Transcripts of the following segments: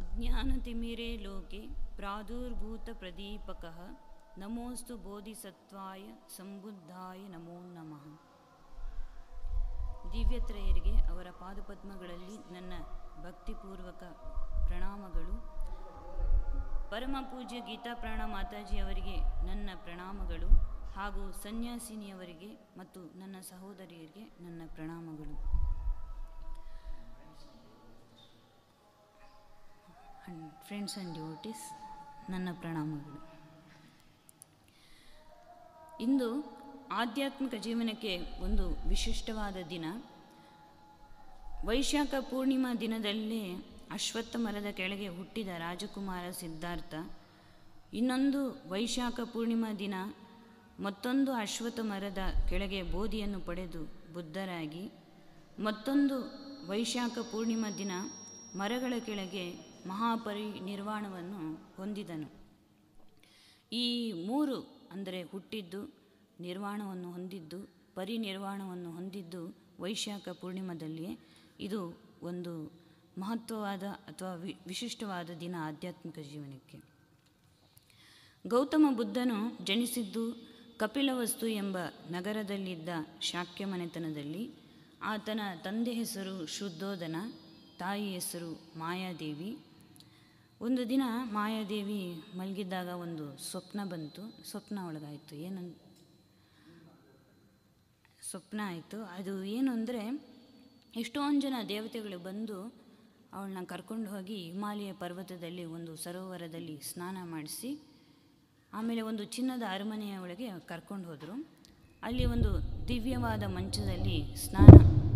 अज्ञानतिमिरे लोके प्रादुर्भूतप्रदीपकः नमोऽस्तु बोधिसत्वाय ಸಂಬುದ್ಧಾಯ ನಮೋ ನಮಃ ದಿವ್ಯತ್ರಯರಿಗೆ ಅವರ ಪಾದಪದ್ಮಗಳಲ್ಲಿ ನನ್ನ ಭಕ್ತಿಪೂರ್ವಕ ಪ್ರಣಾಮಗಳು ಪರಮ ಪೂಜ್ಯ ಗೀತಾ ಪ್ರಾಣ ಮಾತಾಜಿ ಅವರಿಗೆ ನನ್ನ ಪ್ರಣಾಮಗಳು ಹಾಗೂ ಸನ್ಯಾಸಿನಿಯವರಿಗೆ ಮತ್ತು ನನ್ನ ಸಹೋದರಿಯರಿಗೆ ನನ್ನ ಪ್ರಣಾಮಗಳು ಫ್ರೆಂಡ್ಸ್ ಆ್ಯಂಡ್ ಡ್ಯೂಟೀಸ್ ನನ್ನ ಪ್ರಣಾಮಗಳು ಇಂದು ಆಧ್ಯಾತ್ಮಿಕ ಜೀವನಕ್ಕೆ ಒಂದು ವಿಶಿಷ್ಟವಾದ ದಿನ ವೈಶಾಖ ಪೂರ್ಣಿಮಾ ದಿನದಲ್ಲೇ ಅಶ್ವತ್ಥ ಮರದ ಕೆಳಗೆ ಹುಟ್ಟಿದ ರಾಜಕುಮಾರ ಸಿದ್ಧಾರ್ಥ ಇನ್ನೊಂದು ವೈಶಾಖ ಪೂರ್ಣಿಮಾ ದಿನ ಮತ್ತೊಂದು ಅಶ್ವತ್ಥ ಮರದ ಕೆಳಗೆ ಬೋಧಿಯನ್ನು ಪಡೆದು ಬುದ್ಧರಾಗಿ ಮತ್ತೊಂದು ವೈಶಾಖ ಪೂರ್ಣಿಮಾ ದಿನ ಮರಗಳ ಕೆಳಗೆ ಮಹಾಪರಿನಿರ್ವಾಣವನ್ನು ಹೊಂದಿದನು ಈ ಮೂರು ಅಂದರೆ ಹುಟ್ಟಿದ್ದು ನಿರ್ವಾಣವನ್ನು ಹೊಂದಿದ್ದು ಪರಿನಿರ್ವಾಣವನ್ನು ಹೊಂದಿದ್ದು ವೈಶಾಖ ಪೂರ್ಣಿಮಾದಲ್ಲಿಯೇ ಇದು ಒಂದು ಮಹತ್ವವಾದ ಅಥವಾ ವಿ ವಿಶಿಷ್ಟವಾದ ದಿನ ಆಧ್ಯಾತ್ಮಿಕ ಜೀವನಕ್ಕೆ ಗೌತಮ ಬುದ್ಧನು ಜನಿಸಿದ್ದು ಕಪಿಲವಸ್ತು ಎಂಬ ನಗರದಲ್ಲಿದ್ದ ಶಾಕ್ಯ ಮನೆತನದಲ್ಲಿ ಆತನ ತಂದೆ ಹೆಸರು ಶುದ್ಧೋಧನ ತಾಯಿ ಹೆಸರು ಮಾಯಾದೇವಿ ಒಂದು ದಿನ ಮಾಯಾದೇವಿ ಮಲಗಿದ್ದಾಗ ಒಂದು ಸ್ವಪ್ನ ಬಂತು ಸ್ವಪ್ನ ಒಳಗಾಯಿತು ಏನಂತ ಸ್ವಪ್ನ ಆಯಿತು ಅದು ಏನು ಅಂದರೆ ಎಷ್ಟೊಂದು ಜನ ದೇವತೆಗಳು ಬಂದು ಅವಳನ್ನ ಕರ್ಕೊಂಡು ಹೋಗಿ ಹಿಮಾಲಯ ಪರ್ವತದಲ್ಲಿ ಒಂದು ಸರೋವರದಲ್ಲಿ ಸ್ನಾನ ಮಾಡಿಸಿ ಆಮೇಲೆ ಒಂದು ಚಿನ್ನದ ಅರಮನೆಯ ಒಳಗೆ ಕರ್ಕೊಂಡು ಹೋದರು ಅಲ್ಲಿ ಒಂದು ದಿವ್ಯವಾದ ಮಂಚದಲ್ಲಿ ಸ್ನಾನ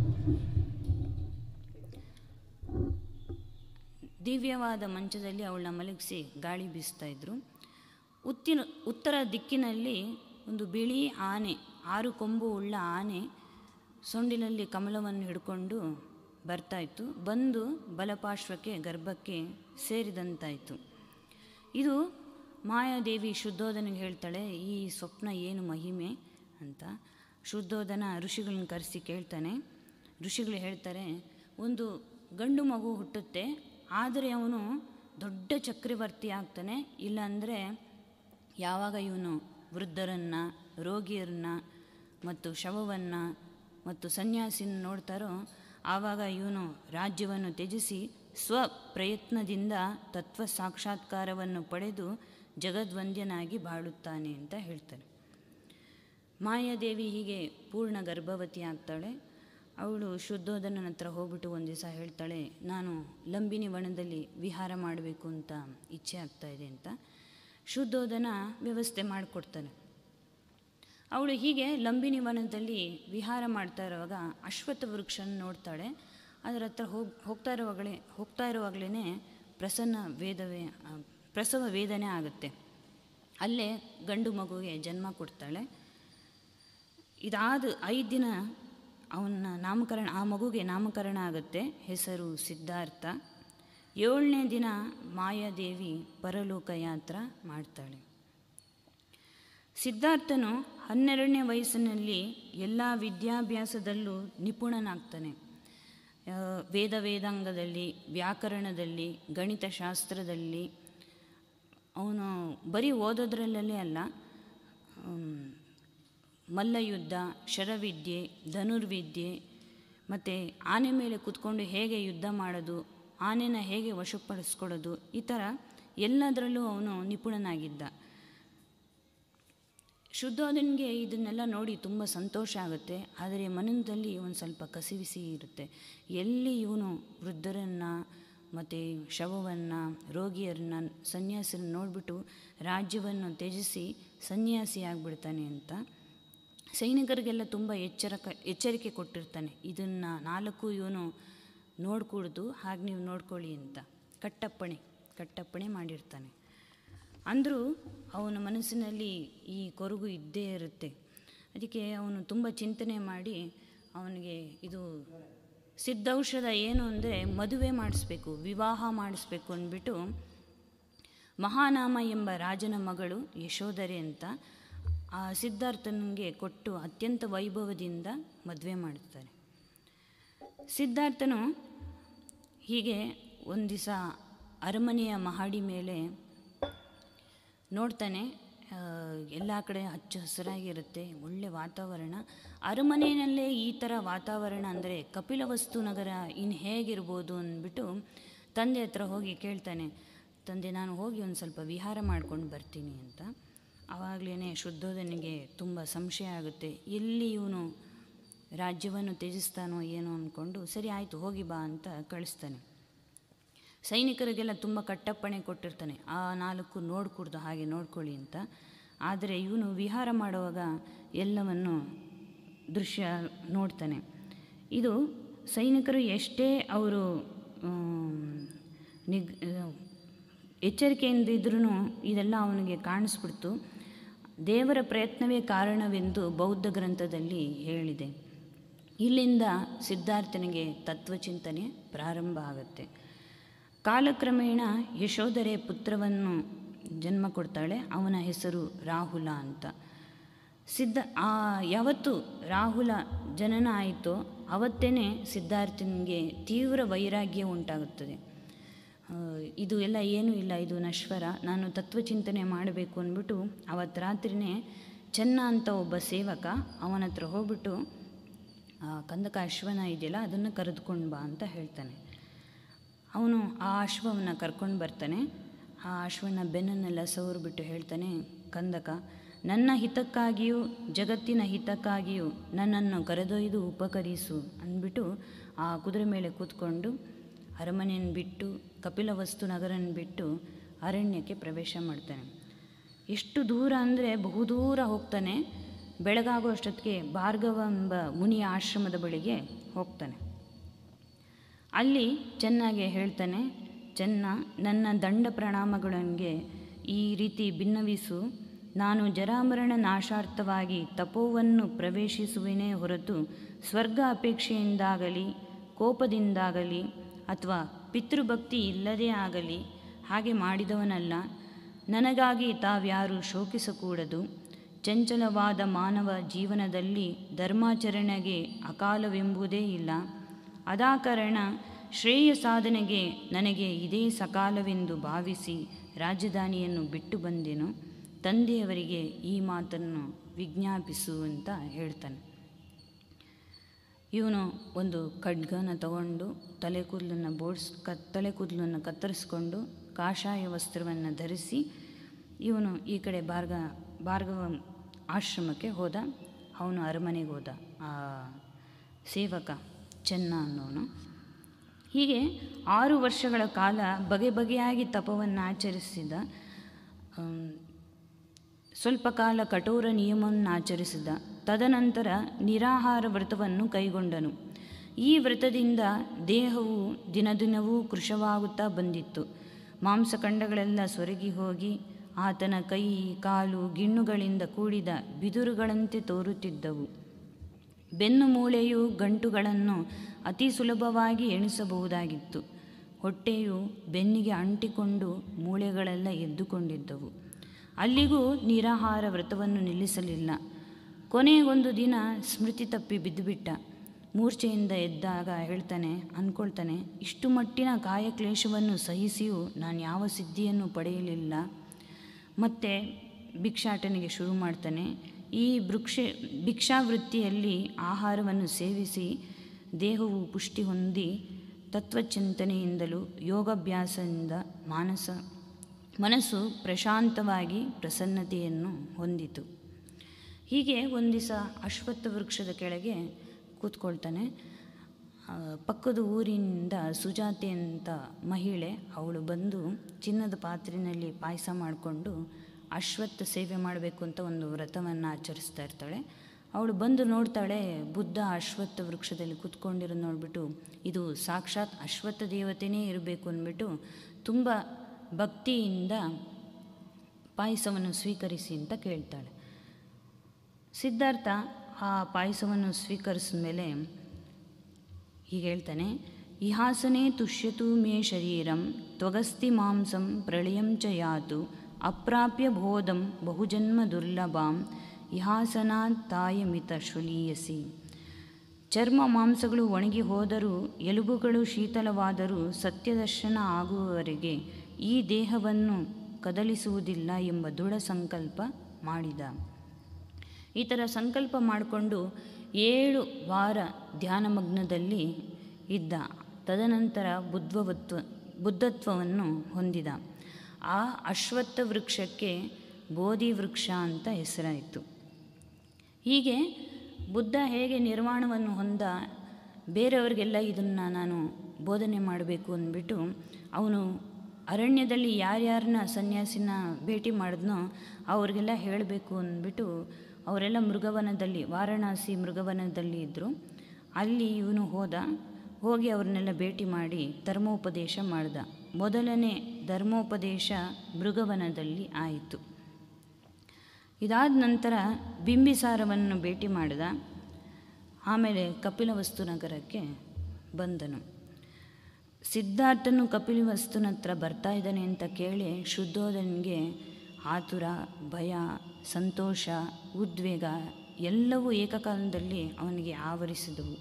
ದಿವ್ಯವಾದ ಮಂಚದಲ್ಲಿ ಅವಳನ್ನ ಮಲಗಿಸಿ ಗಾಳಿ ಬೀಸ್ತಾ ಇದ್ರು ಉತ್ತಿನ ಉತ್ತರ ದಿಕ್ಕಿನಲ್ಲಿ ಒಂದು ಬಿಳಿ ಆನೆ ಆರು ಕೊಂಬು ಉಳ್ಳ ಆನೆ ಸೊಂಡಿಲಲ್ಲಿ ಕಮಲವನ್ನು ಹಿಡ್ಕೊಂಡು ಬರ್ತಾಯಿತ್ತು ಬಂದು ಬಲಪಾರ್ಶ್ವಕ್ಕೆ ಗರ್ಭಕ್ಕೆ ಸೇರಿದಂತಾಯಿತು ಇದು ಮಾಯಾದೇವಿ ಶುದ್ಧೋಧನಿಗೆ ಹೇಳ್ತಾಳೆ ಈ ಸ್ವಪ್ನ ಏನು ಮಹಿಮೆ ಅಂತ ಶುದ್ಧೋಧನ ಋಷಿಗಳನ್ನ ಕರೆಸಿ ಕೇಳ್ತಾನೆ ಋಷಿಗಳು ಹೇಳ್ತಾರೆ ಒಂದು ಗಂಡು ಮಗು ಹುಟ್ಟುತ್ತೆ ಆದರೆ ಅವನು ದೊಡ್ಡ ಚಕ್ರವರ್ತಿ ಆಗ್ತಾನೆ ಇಲ್ಲಾಂದರೆ ಯಾವಾಗ ಇವನು ವೃದ್ಧರನ್ನು ರೋಗಿಯರನ್ನ ಮತ್ತು ಶವವನ್ನು ಮತ್ತು ಸನ್ಯಾಸಿನ ನೋಡ್ತಾರೋ ಆವಾಗ ಇವನು ರಾಜ್ಯವನ್ನು ತ್ಯಜಿಸಿ ಸ್ವಪ್ರಯತ್ನದಿಂದ ತತ್ವ ಸಾಕ್ಷಾತ್ಕಾರವನ್ನು ಪಡೆದು ಜಗದ್ವಂದ್ಯನಾಗಿ ಬಾಳುತ್ತಾನೆ ಅಂತ ಹೇಳ್ತಾರೆ ಮಾಯಾದೇವಿ ಹೀಗೆ ಪೂರ್ಣ ಗರ್ಭವತಿ ಆಗ್ತಾಳೆ ಅವಳು ಶುದ್ಧೋಧನನ ಹತ್ರ ಹೋಗ್ಬಿಟ್ಟು ಒಂದು ದಿವಸ ಹೇಳ್ತಾಳೆ ನಾನು ಲಂಬಿನಿ ವನದಲ್ಲಿ ವಿಹಾರ ಮಾಡಬೇಕು ಅಂತ ಇಚ್ಛೆ ಆಗ್ತಾ ಇದೆ ಅಂತ ಶುದ್ಧೋಧನ ವ್ಯವಸ್ಥೆ ಮಾಡಿಕೊಡ್ತಾನೆ ಅವಳು ಹೀಗೆ ಲಂಬಿನಿ ವನದಲ್ಲಿ ವಿಹಾರ ಮಾಡ್ತಾ ಇರುವಾಗ ಅಶ್ವತ್ಥ ವೃಕ್ಷನ ನೋಡ್ತಾಳೆ ಅದರ ಹತ್ರ ಹೋಗಿ ಹೋಗ್ತಾ ಇರುವಾಗಲೇ ಹೋಗ್ತಾ ಇರುವಾಗಲೇ ಪ್ರಸನ್ನ ವೇದವೇ ಪ್ರಸವ ವೇದನೆ ಆಗುತ್ತೆ ಅಲ್ಲೇ ಗಂಡು ಮಗುವಿಗೆ ಜನ್ಮ ಕೊಡ್ತಾಳೆ ಇದಾದ ಐದು ದಿನ ಅವನ ನಾಮಕರಣ ಆ ಮಗುಗೆ ನಾಮಕರಣ ಆಗುತ್ತೆ ಹೆಸರು ಸಿದ್ಧಾರ್ಥ ಏಳನೇ ದಿನ ಮಾಯಾದೇವಿ ಪರಲೋಕ ಯಾತ್ರ ಮಾಡ್ತಾಳೆ ಸಿದ್ಧಾರ್ಥನು ಹನ್ನೆರಡನೇ ವಯಸ್ಸಿನಲ್ಲಿ ಎಲ್ಲ ವಿದ್ಯಾಭ್ಯಾಸದಲ್ಲೂ ನಿಪುಣನಾಗ್ತಾನೆ ವೇದ ವೇದಾಂಗದಲ್ಲಿ ವ್ಯಾಕರಣದಲ್ಲಿ ಗಣಿತಶಾಸ್ತ್ರದಲ್ಲಿ ಅವನು ಬರೀ ಓದೋದ್ರಲ್ಲೇ ಅಲ್ಲ ಮಲ್ಲಯುದ್ಧ ಶರವಿದ್ಯೆ ಧನುರ್ವಿದ್ಯೆ ಮತ್ತು ಆನೆ ಮೇಲೆ ಕೂತ್ಕೊಂಡು ಹೇಗೆ ಯುದ್ಧ ಮಾಡೋದು ಆನೆನ ಹೇಗೆ ವಶಪಡಿಸ್ಕೊಳ್ಳೋದು ಈ ಥರ ಎಲ್ಲದರಲ್ಲೂ ಅವನು ನಿಪುಣನಾಗಿದ್ದ ಶುದ್ಧೋಧನಿಗೆ ಇದನ್ನೆಲ್ಲ ನೋಡಿ ತುಂಬ ಸಂತೋಷ ಆಗುತ್ತೆ ಆದರೆ ಮನದಲ್ಲಿ ಒಂದು ಸ್ವಲ್ಪ ಕಸಿವಿಸಿ ಇರುತ್ತೆ ಎಲ್ಲಿ ಇವನು ವೃದ್ಧರನ್ನು ಮತ್ತು ಶವವನ್ನು ರೋಗಿಯರನ್ನ ಸನ್ಯಾಸರನ್ನ ನೋಡಿಬಿಟ್ಟು ರಾಜ್ಯವನ್ನು ತ್ಯಜಿಸಿ ಸನ್ಯಾಸಿ ಆಗಿಬಿಡ್ತಾನೆ ಅಂತ ಸೈನಿಕರಿಗೆಲ್ಲ ತುಂಬ ಎಚ್ಚರಕ ಎಚ್ಚರಿಕೆ ಕೊಟ್ಟಿರ್ತಾನೆ ಇದನ್ನು ನಾಲ್ಕು ಇವನು ನೋಡ್ಕೂಡ್ದು ಹಾಗೆ ನೀವು ನೋಡ್ಕೊಳ್ಳಿ ಅಂತ ಕಟ್ಟಪ್ಪಣೆ ಕಟ್ಟಪ್ಪಣೆ ಮಾಡಿರ್ತಾನೆ ಅಂದರೂ ಅವನ ಮನಸ್ಸಿನಲ್ಲಿ ಈ ಕೊರಗು ಇದ್ದೇ ಇರುತ್ತೆ ಅದಕ್ಕೆ ಅವನು ತುಂಬ ಚಿಂತನೆ ಮಾಡಿ ಅವನಿಗೆ ಇದು ಸಿದ್ಧೌಷಧ ಏನು ಅಂದರೆ ಮದುವೆ ಮಾಡಿಸ್ಬೇಕು ವಿವಾಹ ಮಾಡಿಸ್ಬೇಕು ಅಂದ್ಬಿಟ್ಟು ಮಹಾನಾಮ ಎಂಬ ರಾಜನ ಮಗಳು ಯಶೋಧರೆ ಅಂತ ಆ ಸಿದ್ಧಾರ್ಥನಿಗೆ ಕೊಟ್ಟು ಅತ್ಯಂತ ವೈಭವದಿಂದ ಮದುವೆ ಮಾಡುತ್ತಾರೆ ಸಿದ್ಧಾರ್ಥನು ಹೀಗೆ ಒಂದು ದಿವಸ ಅರಮನೆಯ ಮಹಡಿ ಮೇಲೆ ನೋಡ್ತಾನೆ ಎಲ್ಲ ಕಡೆ ಹಚ್ಚ ಹಸಿರಾಗಿರುತ್ತೆ ಒಳ್ಳೆ ವಾತಾವರಣ ಅರಮನೆಯಲ್ಲೇ ಈ ಥರ ವಾತಾವರಣ ಅಂದರೆ ಕಪಿಲವಸ್ತು ನಗರ ಇನ್ನು ಹೇಗಿರ್ಬೋದು ಅಂದ್ಬಿಟ್ಟು ತಂದೆ ಹತ್ರ ಹೋಗಿ ಕೇಳ್ತಾನೆ ತಂದೆ ನಾನು ಹೋಗಿ ಒಂದು ಸ್ವಲ್ಪ ವಿಹಾರ ಮಾಡ್ಕೊಂಡು ಬರ್ತೀನಿ ಅಂತ ಆವಾಗಲೇ ಶುದ್ಧೋಧನಿಗೆ ತುಂಬ ಸಂಶಯ ಆಗುತ್ತೆ ಎಲ್ಲಿ ಇವನು ರಾಜ್ಯವನ್ನು ತ್ಯಜಿಸ್ತಾನೋ ಏನೋ ಅಂದ್ಕೊಂಡು ಸರಿ ಆಯಿತು ಹೋಗಿ ಬಾ ಅಂತ ಕಳಿಸ್ತಾನೆ ಸೈನಿಕರಿಗೆಲ್ಲ ತುಂಬ ಕಟ್ಟಪ್ಪಣೆ ಕೊಟ್ಟಿರ್ತಾನೆ ಆ ನಾಲ್ಕು ನೋಡ್ಕೂಡ್ದು ಹಾಗೆ ನೋಡ್ಕೊಳ್ಳಿ ಅಂತ ಆದರೆ ಇವನು ವಿಹಾರ ಮಾಡುವಾಗ ಎಲ್ಲವನ್ನು ದೃಶ್ಯ ನೋಡ್ತಾನೆ ಇದು ಸೈನಿಕರು ಎಷ್ಟೇ ಅವರು ನಿಗ್ ಎಚ್ಚರಿಕೆಯಿಂದ ಇದ್ರೂ ಇದೆಲ್ಲ ಅವನಿಗೆ ಕಾಣಿಸ್ಬಿಡ್ತು ದೇವರ ಪ್ರಯತ್ನವೇ ಕಾರಣವೆಂದು ಬೌದ್ಧ ಗ್ರಂಥದಲ್ಲಿ ಹೇಳಿದೆ ಇಲ್ಲಿಂದ ಸಿದ್ಧಾರ್ಥನಿಗೆ ತತ್ವಚಿಂತನೆ ಪ್ರಾರಂಭ ಆಗುತ್ತೆ ಕಾಲಕ್ರಮೇಣ ಯಶೋಧರೆ ಪುತ್ರವನ್ನು ಜನ್ಮ ಕೊಡ್ತಾಳೆ ಅವನ ಹೆಸರು ರಾಹುಲ ಅಂತ ಸಿದ್ಧ ಆ ಯಾವತ್ತು ರಾಹುಲ ಜನನ ಆಯಿತೋ ಅವತ್ತೇ ಸಿದ್ಧಾರ್ಥನಿಗೆ ತೀವ್ರ ವೈರಾಗ್ಯ ಉಂಟಾಗುತ್ತದೆ ಇದು ಎಲ್ಲ ಏನೂ ಇಲ್ಲ ಇದು ನಶ್ವರ ನಾನು ತತ್ವಚಿಂತನೆ ಮಾಡಬೇಕು ಅಂದ್ಬಿಟ್ಟು ಅವತ್ತು ರಾತ್ರಿಯೇ ಚೆನ್ನ ಅಂತ ಒಬ್ಬ ಸೇವಕ ಅವನ ಹತ್ರ ಹೋಗ್ಬಿಟ್ಟು ಕಂದಕ ಅಶ್ವನ ಇದೆಯಲ್ಲ ಅದನ್ನು ಕರೆದುಕೊಂಡು ಬಾ ಅಂತ ಹೇಳ್ತಾನೆ ಅವನು ಆ ಅಶ್ವವನ್ನು ಕರ್ಕೊಂಡು ಬರ್ತಾನೆ ಆ ಅಶ್ವನ ಬೆನ್ನನ್ನೆಲ್ಲ ಸವರ್ಬಿಟ್ಟು ಹೇಳ್ತಾನೆ ಕಂದಕ ನನ್ನ ಹಿತಕ್ಕಾಗಿಯೂ ಜಗತ್ತಿನ ಹಿತಕ್ಕಾಗಿಯೂ ನನ್ನನ್ನು ಕರೆದೊಯ್ದು ಉಪಕರಿಸು ಅಂದ್ಬಿಟ್ಟು ಆ ಕುದುರೆ ಮೇಲೆ ಕೂತ್ಕೊಂಡು ಅರಮನೆಯನ್ನು ಬಿಟ್ಟು ಕಪಿಲವಸ್ತು ನಗರನ ಬಿಟ್ಟು ಅರಣ್ಯಕ್ಕೆ ಪ್ರವೇಶ ಮಾಡ್ತಾನೆ ಎಷ್ಟು ದೂರ ಅಂದರೆ ಬಹುದೂರ ಹೋಗ್ತಾನೆ ಬೆಳಗಾಗೋ ಅಷ್ಟೊತ್ತಿಗೆ ಭಾರ್ಗವ ಎಂಬ ಮುನಿಯ ಆಶ್ರಮದ ಬಳಿಗೆ ಹೋಗ್ತಾನೆ ಅಲ್ಲಿ ಚೆನ್ನಾಗಿ ಹೇಳ್ತಾನೆ ಚೆನ್ನ ನನ್ನ ದಂಡ ಪ್ರಣಾಮಗಳಿಗೆ ಈ ರೀತಿ ಭಿನ್ನವಿಸು ನಾನು ಜರಾಮರಣ ನಾಶಾರ್ಥವಾಗಿ ತಪೋವನ್ನು ಪ್ರವೇಶಿಸುವೆನೇ ಹೊರತು ಸ್ವರ್ಗ ಅಪೇಕ್ಷೆಯಿಂದಾಗಲಿ ಕೋಪದಿಂದಾಗಲಿ ಅಥವಾ ಪಿತೃಭಕ್ತಿ ಇಲ್ಲದೇ ಆಗಲಿ ಹಾಗೆ ಮಾಡಿದವನಲ್ಲ ನನಗಾಗಿ ತಾವ್ಯಾರೂ ಶೋಕಿಸಕೂಡದು ಚಂಚಲವಾದ ಮಾನವ ಜೀವನದಲ್ಲಿ ಧರ್ಮಾಚರಣೆಗೆ ಅಕಾಲವೆಂಬುದೇ ಇಲ್ಲ ಅದಾಕಾರಣ ಶ್ರೇಯ ಸಾಧನೆಗೆ ನನಗೆ ಇದೇ ಸಕಾಲವೆಂದು ಭಾವಿಸಿ ರಾಜಧಾನಿಯನ್ನು ಬಿಟ್ಟು ಬಂದೆನು ತಂದೆಯವರಿಗೆ ಈ ಮಾತನ್ನು ವಿಜ್ಞಾಪಿಸು ಅಂತ ಹೇಳ್ತಾನೆ ಇವನು ಒಂದು ಖಡ್ಗನ ತಗೊಂಡು ತಲೆ ಕೂದಲನ್ನು ಬೋಡ್ಸ್ ಕ ತಲೆ ಕೂದಲನ್ನು ಕತ್ತರಿಸ್ಕೊಂಡು ಕಾಷಾಯ ವಸ್ತ್ರವನ್ನು ಧರಿಸಿ ಇವನು ಈ ಕಡೆ ಭಾರ್ಗ ಭಾರ್ಗವ ಆಶ್ರಮಕ್ಕೆ ಹೋದ ಅವನು ಅರಮನೆಗೆ ಹೋದ ಆ ಸೇವಕ ಚೆನ್ನ ಅನ್ನೋನು ಹೀಗೆ ಆರು ವರ್ಷಗಳ ಕಾಲ ಬಗೆ ಬಗೆಯಾಗಿ ತಪವನ್ನು ಆಚರಿಸಿದ ಸ್ವಲ್ಪ ಕಾಲ ಕಠೋರ ನಿಯಮವನ್ನು ಆಚರಿಸಿದ ತದನಂತರ ನಿರಾಹಾರ ವ್ರತವನ್ನು ಕೈಗೊಂಡನು ಈ ವ್ರತದಿಂದ ದೇಹವು ದಿನದಿನವೂ ಕೃಶವಾಗುತ್ತಾ ಬಂದಿತ್ತು ಮಾಂಸಖಂಡಗಳೆಲ್ಲ ಸೊರಗಿ ಹೋಗಿ ಆತನ ಕೈ ಕಾಲು ಗಿಣ್ಣುಗಳಿಂದ ಕೂಡಿದ ಬಿದುರುಗಳಂತೆ ತೋರುತ್ತಿದ್ದವು ಬೆನ್ನು ಮೂಳೆಯು ಗಂಟುಗಳನ್ನು ಅತಿ ಸುಲಭವಾಗಿ ಎಣಿಸಬಹುದಾಗಿತ್ತು ಹೊಟ್ಟೆಯು ಬೆನ್ನಿಗೆ ಅಂಟಿಕೊಂಡು ಮೂಳೆಗಳೆಲ್ಲ ಎದ್ದುಕೊಂಡಿದ್ದವು ಅಲ್ಲಿಗೂ ನಿರಾಹಾರ ವ್ರತವನ್ನು ನಿಲ್ಲಿಸಲಿಲ್ಲ ಕೊನೆಗೊಂದು ದಿನ ಸ್ಮೃತಿ ತಪ್ಪಿ ಬಿದ್ದುಬಿಟ್ಟ ಮೂರ್ಛೆಯಿಂದ ಎದ್ದಾಗ ಹೇಳ್ತಾನೆ ಅಂದ್ಕೊಳ್ತಾನೆ ಇಷ್ಟು ಮಟ್ಟಿನ ಕಾಯಕ್ಲೇಶವನ್ನು ಸಹಿಸಿಯೂ ನಾನು ಯಾವ ಸಿದ್ಧಿಯನ್ನು ಪಡೆಯಲಿಲ್ಲ ಮತ್ತು ಭಿಕ್ಷಾಟನೆಗೆ ಶುರು ಮಾಡ್ತಾನೆ ಈ ವೃಕ್ಷ ಭಿಕ್ಷಾವೃತ್ತಿಯಲ್ಲಿ ಆಹಾರವನ್ನು ಸೇವಿಸಿ ದೇಹವು ಪುಷ್ಟಿ ಹೊಂದಿ ತತ್ವಚಿಂತನೆಯಿಂದಲೂ ಯೋಗಾಭ್ಯಾಸದಿಂದ ಮಾನಸ ಮನಸ್ಸು ಪ್ರಶಾಂತವಾಗಿ ಪ್ರಸನ್ನತೆಯನ್ನು ಹೊಂದಿತು ಹೀಗೆ ಒಂದು ದಿವಸ ಅಶ್ವತ್ಥ ವೃಕ್ಷದ ಕೆಳಗೆ ಕೂತ್ಕೊಳ್ತಾನೆ ಪಕ್ಕದ ಊರಿನಿಂದ ಸುಜಾತೆ ಅಂತ ಮಹಿಳೆ ಅವಳು ಬಂದು ಚಿನ್ನದ ಪಾತ್ರೆಯಲ್ಲಿ ಪಾಯಸ ಮಾಡಿಕೊಂಡು ಅಶ್ವತ್ಥ ಸೇವೆ ಮಾಡಬೇಕು ಅಂತ ಒಂದು ವ್ರತವನ್ನು ಆಚರಿಸ್ತಾ ಇರ್ತಾಳೆ ಅವಳು ಬಂದು ನೋಡ್ತಾಳೆ ಬುದ್ಧ ಅಶ್ವತ್ಥ ವೃಕ್ಷದಲ್ಲಿ ಕೂತ್ಕೊಂಡಿರೋದು ನೋಡಿಬಿಟ್ಟು ಇದು ಸಾಕ್ಷಾತ್ ಅಶ್ವತ್ಥ ದೇವತೆಯೇ ಇರಬೇಕು ಅಂದ್ಬಿಟ್ಟು ತುಂಬ ಭಕ್ತಿಯಿಂದ ಪಾಯಸವನ್ನು ಸ್ವೀಕರಿಸಿ ಅಂತ ಕೇಳ್ತಾಳೆ ಸಿದ್ಧಾರ್ಥ ಆ ಪಾಯಸವನ್ನು ಸ್ವೀಕರಿಸಿದ ಮೇಲೆ ಹೀಗೆ ಹೇಳ್ತಾನೆ ಇಹಾಸನೇ ತುಷ್ಯತು ಮೇ ಶರೀರಂ ತ್ವಗಸ್ತಿ ಮಾಂಸಂ ಪ್ರಳಯಂ ಚ ಯಾತು ಅಪ್ರಾಪ್ಯ ಬೋಧಂ ಬಹುಜನ್ಮ ದುರ್ಲಭಾಂ ಇಹಾಸನಾತ್ ತಾಯಮಿತ ಶುಲೀಯಸಿ ಚರ್ಮ ಮಾಂಸಗಳು ಒಣಗಿ ಹೋದರೂ ಎಲುಬುಗಳು ಶೀತಲವಾದರೂ ಸತ್ಯದರ್ಶನ ಆಗುವವರೆಗೆ ಈ ದೇಹವನ್ನು ಕದಲಿಸುವುದಿಲ್ಲ ಎಂಬ ದೃಢ ಸಂಕಲ್ಪ ಮಾಡಿದ ಈ ಥರ ಸಂಕಲ್ಪ ಮಾಡಿಕೊಂಡು ಏಳು ವಾರ ಧ್ಯಾನಮಗ್ನದಲ್ಲಿ ಇದ್ದ ತದನಂತರ ಬುದ್ಧವತ್ವ ಬುದ್ಧತ್ವವನ್ನು ಹೊಂದಿದ ಆ ಅಶ್ವತ್ಥ ವೃಕ್ಷಕ್ಕೆ ಬೋಧಿ ವೃಕ್ಷ ಅಂತ ಹೆಸರಾಯಿತು ಹೀಗೆ ಬುದ್ಧ ಹೇಗೆ ನಿರ್ವಾಣವನ್ನು ಹೊಂದ ಬೇರೆಯವರಿಗೆಲ್ಲ ಇದನ್ನು ನಾನು ಬೋಧನೆ ಮಾಡಬೇಕು ಅಂದ್ಬಿಟ್ಟು ಅವನು ಅರಣ್ಯದಲ್ಲಿ ಯಾರ್ಯಾರನ್ನ ಸನ್ಯಾಸಿನ ಭೇಟಿ ಮಾಡಿದ್ನೋ ಅವ್ರಿಗೆಲ್ಲ ಹೇಳಬೇಕು ಅಂದ್ಬಿಟ್ಟು ಅವರೆಲ್ಲ ಮೃಗವನದಲ್ಲಿ ವಾರಣಾಸಿ ಮೃಗವನದಲ್ಲಿ ಇದ್ದರು ಅಲ್ಲಿ ಇವನು ಹೋದ ಹೋಗಿ ಅವ್ರನ್ನೆಲ್ಲ ಭೇಟಿ ಮಾಡಿ ಧರ್ಮೋಪದೇಶ ಮಾಡ್ದ ಮೊದಲನೇ ಧರ್ಮೋಪದೇಶ ಮೃಗವನದಲ್ಲಿ ಆಯಿತು ಇದಾದ ನಂತರ ಬಿಂಬಿಸಾರವನ್ನು ಭೇಟಿ ಮಾಡಿದ ಆಮೇಲೆ ಕಪಿಲವಸ್ತು ನಗರಕ್ಕೆ ಬಂದನು ಸಿದ್ಧಾರ್ಥನು ಕಪಿಲವಸ್ತುನ ಹತ್ರ ಬರ್ತಾ ಇದ್ದಾನೆ ಅಂತ ಕೇಳಿ ಶುದ್ಧೋಧನಿಗೆ ಆತುರ ಭಯ ಸಂತೋಷ ಉದ್ವೇಗ ಎಲ್ಲವೂ ಏಕಕಾಲದಲ್ಲಿ ಅವನಿಗೆ ಆವರಿಸಿದವು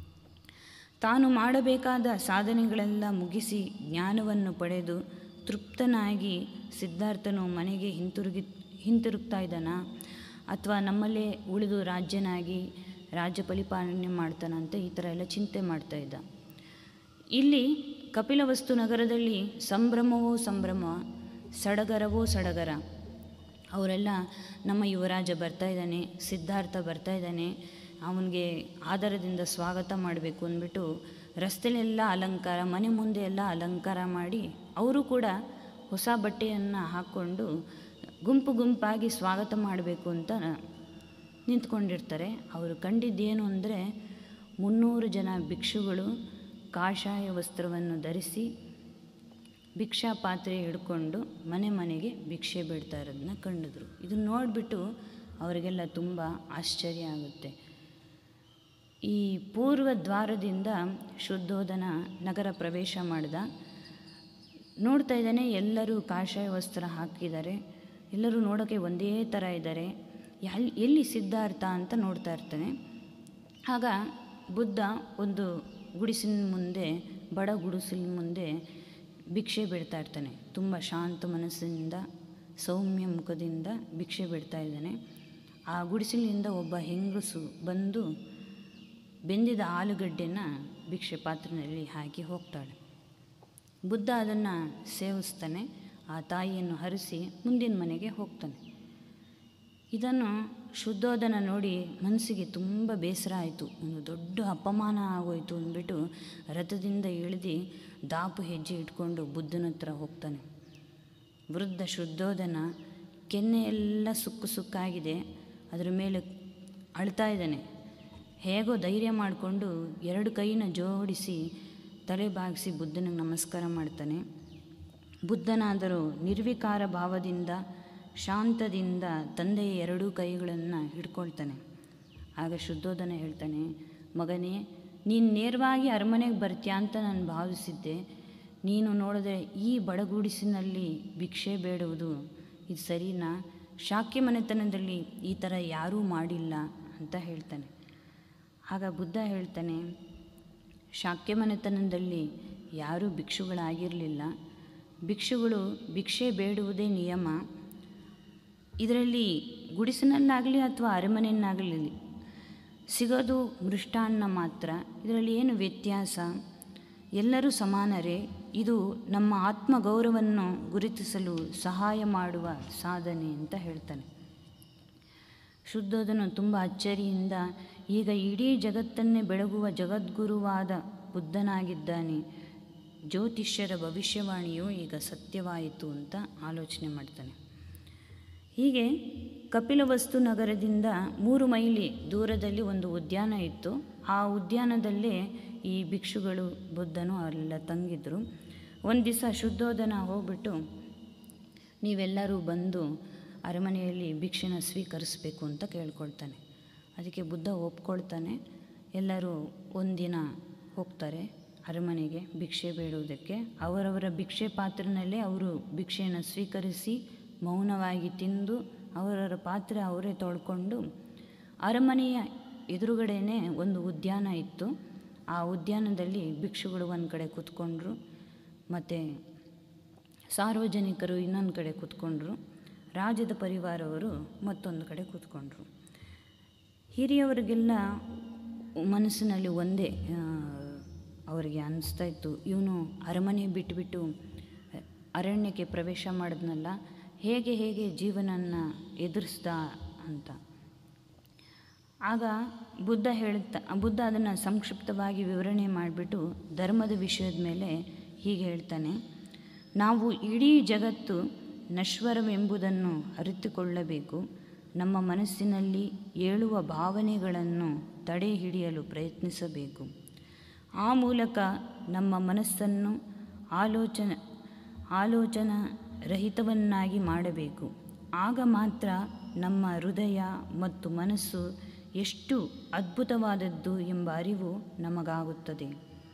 ತಾನು ಮಾಡಬೇಕಾದ ಸಾಧನೆಗಳೆಲ್ಲ ಮುಗಿಸಿ ಜ್ಞಾನವನ್ನು ಪಡೆದು ತೃಪ್ತನಾಗಿ ಸಿದ್ಧಾರ್ಥನು ಮನೆಗೆ ಹಿಂತಿರುಗಿ ಹಿಂತಿರುಗ್ತಾ ಇದ್ದಾನ ಅಥವಾ ನಮ್ಮಲ್ಲೇ ಉಳಿದು ರಾಜ್ಯನಾಗಿ ರಾಜ್ಯ ಪರಿಪಾಲನೆ ಮಾಡ್ತಾನಂತ ಈ ಥರ ಎಲ್ಲ ಚಿಂತೆ ಮಾಡ್ತಾ ಇದ್ದ ಇಲ್ಲಿ ಕಪಿಲವಸ್ತು ನಗರದಲ್ಲಿ ಸಂಭ್ರಮವೋ ಸಂಭ್ರಮ ಸಡಗರವೋ ಸಡಗರ ಅವರೆಲ್ಲ ನಮ್ಮ ಯುವರಾಜ ಬರ್ತಾ ಇದ್ದಾನೆ ಸಿದ್ಧಾರ್ಥ ಬರ್ತಾ ಇದ್ದಾನೆ ಅವನಿಗೆ ಆಧಾರದಿಂದ ಸ್ವಾಗತ ಮಾಡಬೇಕು ಅಂದ್ಬಿಟ್ಟು ರಸ್ತೆಲೆಲ್ಲ ಅಲಂಕಾರ ಮನೆ ಮುಂದೆ ಎಲ್ಲ ಅಲಂಕಾರ ಮಾಡಿ ಅವರು ಕೂಡ ಹೊಸ ಬಟ್ಟೆಯನ್ನು ಹಾಕ್ಕೊಂಡು ಗುಂಪು ಗುಂಪಾಗಿ ಸ್ವಾಗತ ಮಾಡಬೇಕು ಅಂತ ನಿಂತ್ಕೊಂಡಿರ್ತಾರೆ ಅವರು ಕಂಡಿದ್ದೇನು ಅಂದರೆ ಮುನ್ನೂರು ಜನ ಭಿಕ್ಷುಗಳು ಕಾಷಾಯ ವಸ್ತ್ರವನ್ನು ಧರಿಸಿ ಭಿಕ್ಷಾ ಪಾತ್ರೆ ಹಿಡ್ಕೊಂಡು ಮನೆ ಮನೆಗೆ ಭಿಕ್ಷೆ ಬಿಡ್ತಾ ಇರೋದನ್ನ ಕಂಡಿದ್ರು ಇದನ್ನು ನೋಡಿಬಿಟ್ಟು ಅವರಿಗೆಲ್ಲ ತುಂಬ ಆಶ್ಚರ್ಯ ಆಗುತ್ತೆ ಈ ಪೂರ್ವ ದ್ವಾರದಿಂದ ಶುದ್ಧೋಧನ ನಗರ ಪ್ರವೇಶ ಮಾಡಿದ ನೋಡ್ತಾ ಇದ್ದಾನೆ ಎಲ್ಲರೂ ಕಾಷಾಯ ವಸ್ತ್ರ ಹಾಕಿದ್ದಾರೆ ಎಲ್ಲರೂ ನೋಡೋಕ್ಕೆ ಒಂದೇ ಥರ ಇದ್ದಾರೆ ಎಲ್ ಎಲ್ಲಿ ಸಿದ್ಧಾರ್ಥ ಅಂತ ನೋಡ್ತಾ ಇರ್ತಾನೆ ಆಗ ಬುದ್ಧ ಒಂದು ಗುಡಿಸಿನ ಮುಂದೆ ಬಡ ಗುಡಿಸಿನ ಮುಂದೆ ಭಿಕ್ಷೆ ಬಿಡ್ತಾ ಇರ್ತಾನೆ ತುಂಬ ಶಾಂತ ಮನಸ್ಸಿನಿಂದ ಸೌಮ್ಯ ಮುಖದಿಂದ ಭಿಕ್ಷೆ ಬಿಡ್ತಾ ಇದ್ದಾನೆ ಆ ಗುಡಿಸಲಿನಿಂದ ಒಬ್ಬ ಹೆಂಗಸು ಬಂದು ಬೆಂದಿದ ಆಲೂಗಡ್ಡೆನ ಭಿಕ್ಷೆ ಪಾತ್ರೆಯಲ್ಲಿ ಹಾಕಿ ಹೋಗ್ತಾಳೆ ಬುದ್ಧ ಅದನ್ನು ಸೇವಿಸ್ತಾನೆ ಆ ತಾಯಿಯನ್ನು ಹರಿಸಿ ಮುಂದಿನ ಮನೆಗೆ ಹೋಗ್ತಾನೆ ಇದನ್ನು ಶುದ್ಧೋಧನ ನೋಡಿ ಮನಸ್ಸಿಗೆ ತುಂಬ ಬೇಸರ ಆಯಿತು ಒಂದು ದೊಡ್ಡ ಅಪಮಾನ ಆಗೋಯ್ತು ಅಂದ್ಬಿಟ್ಟು ರಥದಿಂದ ಇಳಿದು ದಾಪು ಹೆಜ್ಜೆ ಇಟ್ಕೊಂಡು ಬುದ್ಧನ ಹತ್ರ ಹೋಗ್ತಾನೆ ವೃದ್ಧ ಶುದ್ಧೋಧನ ಕೆನ್ನೆ ಎಲ್ಲ ಸುಕ್ಕು ಸುಕ್ಕಾಗಿದೆ ಅದರ ಮೇಲೆ ಅಳ್ತಾ ಇದ್ದಾನೆ ಹೇಗೋ ಧೈರ್ಯ ಮಾಡಿಕೊಂಡು ಎರಡು ಕೈನ ಜೋಡಿಸಿ ತಲೆ ಬಾಗಿಸಿ ಬುದ್ಧನಿಗೆ ನಮಸ್ಕಾರ ಮಾಡ್ತಾನೆ ಬುದ್ಧನಾದರೂ ನಿರ್ವಿಕಾರ ಭಾವದಿಂದ ಶಾಂತದಿಂದ ತಂದೆಯ ಎರಡೂ ಕೈಗಳನ್ನು ಹಿಡ್ಕೊಳ್ತಾನೆ ಆಗ ಶುದ್ಧೋಧನ ಹೇಳ್ತಾನೆ ಮಗನೇ ನೀನು ನೇರವಾಗಿ ಅರಮನೆಗೆ ಬರ್ತೀಯ ಅಂತ ನಾನು ಭಾವಿಸಿದ್ದೆ ನೀನು ನೋಡಿದ್ರೆ ಈ ಬಡಗೂಡಿಸಿನಲ್ಲಿ ಭಿಕ್ಷೆ ಬೇಡುವುದು ಇದು ಸರಿನಾ ಶಾಕ್ಯ ಮನೆತನದಲ್ಲಿ ಈ ಥರ ಯಾರೂ ಮಾಡಿಲ್ಲ ಅಂತ ಹೇಳ್ತಾನೆ ಆಗ ಬುದ್ಧ ಹೇಳ್ತಾನೆ ಶಾಕ್ಯ ಮನೆತನದಲ್ಲಿ ಯಾರೂ ಭಿಕ್ಷುಗಳಾಗಿರಲಿಲ್ಲ ಭಿಕ್ಷುಗಳು ಭಿಕ್ಷೆ ಬೇಡುವುದೇ ನಿಯಮ ಇದರಲ್ಲಿ ಗುಡಿಸಿನಲ್ಲಾಗಲಿ ಅಥವಾ ಅರಮನೆಯನ್ನಾಗಲಿ ಸಿಗೋದು ಮೃಷ್ಟಾನ್ನ ಮಾತ್ರ ಇದರಲ್ಲಿ ಏನು ವ್ಯತ್ಯಾಸ ಎಲ್ಲರೂ ಸಮಾನರೇ ಇದು ನಮ್ಮ ಆತ್ಮಗೌರವವನ್ನು ಗುರುತಿಸಲು ಸಹಾಯ ಮಾಡುವ ಸಾಧನೆ ಅಂತ ಹೇಳ್ತಾನೆ ಶುದ್ಧೋಧನು ತುಂಬ ಅಚ್ಚರಿಯಿಂದ ಈಗ ಇಡೀ ಜಗತ್ತನ್ನೇ ಬೆಳಗುವ ಜಗದ್ಗುರುವಾದ ಬುದ್ಧನಾಗಿದ್ದಾನೆ ಜ್ಯೋತಿಷ್ಯರ ಭವಿಷ್ಯವಾಣಿಯು ಈಗ ಸತ್ಯವಾಯಿತು ಅಂತ ಆಲೋಚನೆ ಮಾಡ್ತಾನೆ ಹೀಗೆ ಕಪಿಲವಸ್ತು ನಗರದಿಂದ ಮೂರು ಮೈಲಿ ದೂರದಲ್ಲಿ ಒಂದು ಉದ್ಯಾನ ಇತ್ತು ಆ ಉದ್ಯಾನದಲ್ಲೇ ಈ ಭಿಕ್ಷುಗಳು ಬುದ್ಧನು ಅಲ್ಲೆಲ್ಲ ತಂಗಿದ್ರು ಒಂದು ದಿವಸ ಶುದ್ಧೋಧನ ಹೋಗ್ಬಿಟ್ಟು ನೀವೆಲ್ಲರೂ ಬಂದು ಅರಮನೆಯಲ್ಲಿ ಭಿಕ್ಷೆನ ಸ್ವೀಕರಿಸಬೇಕು ಅಂತ ಕೇಳ್ಕೊಳ್ತಾನೆ ಅದಕ್ಕೆ ಬುದ್ಧ ಒಪ್ಕೊಳ್ತಾನೆ ಎಲ್ಲರೂ ಒಂದಿನ ಹೋಗ್ತಾರೆ ಅರಮನೆಗೆ ಭಿಕ್ಷೆ ಬೇಡುವುದಕ್ಕೆ ಅವರವರ ಭಿಕ್ಷೆ ಪಾತ್ರೆನಲ್ಲೇ ಅವರು ಭಿಕ್ಷೆಯನ್ನು ಸ್ವೀಕರಿಸಿ ಮೌನವಾಗಿ ತಿಂದು ಅವರವರ ಪಾತ್ರೆ ಅವರೇ ತೊಳ್ಕೊಂಡು ಅರಮನೆಯ ಎದುರುಗಡೆನೇ ಒಂದು ಉದ್ಯಾನ ಇತ್ತು ಆ ಉದ್ಯಾನದಲ್ಲಿ ಭಿಕ್ಷುಗಳು ಒಂದು ಕಡೆ ಕೂತ್ಕೊಂಡ್ರು ಮತ್ತು ಸಾರ್ವಜನಿಕರು ಇನ್ನೊಂದು ಕಡೆ ಕೂತ್ಕೊಂಡ್ರು ರಾಜ್ಯದ ಪರಿವಾರವರು ಮತ್ತೊಂದು ಕಡೆ ಕೂತ್ಕೊಂಡ್ರು ಹಿರಿಯವರಿಗೆಲ್ಲ ಮನಸ್ಸಿನಲ್ಲಿ ಒಂದೇ ಆ, ಅವರಿಗೆ ಅನ್ನಿಸ್ತಾ ಇತ್ತು ಇವನು ಅರಮನೆ ಬಿಟ್ಟುಬಿಟ್ಟು ಅರಣ್ಯಕ್ಕೆ ಪ್ರವೇಶ ಮಾಡಿದ್ನಲ್ಲ ಹೇಗೆ ಹೇಗೆ ಜೀವನನ ಎದುರಿಸ್ದ ಅಂತ ಆಗ ಬುದ್ಧ ಹೇಳ್ತಾ ಬುದ್ಧ ಅದನ್ನು ಸಂಕ್ಷಿಪ್ತವಾಗಿ ವಿವರಣೆ ಮಾಡಿಬಿಟ್ಟು ಧರ್ಮದ ವಿಷಯದ ಮೇಲೆ ಹೀಗೆ ಹೇಳ್ತಾನೆ ನಾವು ಇಡೀ ಜಗತ್ತು ನಶ್ವರವೆಂಬುದನ್ನು ಅರಿತುಕೊಳ್ಳಬೇಕು ನಮ್ಮ ಮನಸ್ಸಿನಲ್ಲಿ ಏಳುವ ಭಾವನೆಗಳನ್ನು ತಡೆ ಹಿಡಿಯಲು ಪ್ರಯತ್ನಿಸಬೇಕು ಆ ಮೂಲಕ ನಮ್ಮ ಮನಸ್ಸನ್ನು ಆಲೋಚನೆ ಆಲೋಚನಾ ರಹಿತವನ್ನಾಗಿ ಮಾಡಬೇಕು ಆಗ ಮಾತ್ರ ನಮ್ಮ ಹೃದಯ ಮತ್ತು ಮನಸ್ಸು ಎಷ್ಟು ಅದ್ಭುತವಾದದ್ದು ಎಂಬ ಅರಿವು ನಮಗಾಗುತ್ತದೆ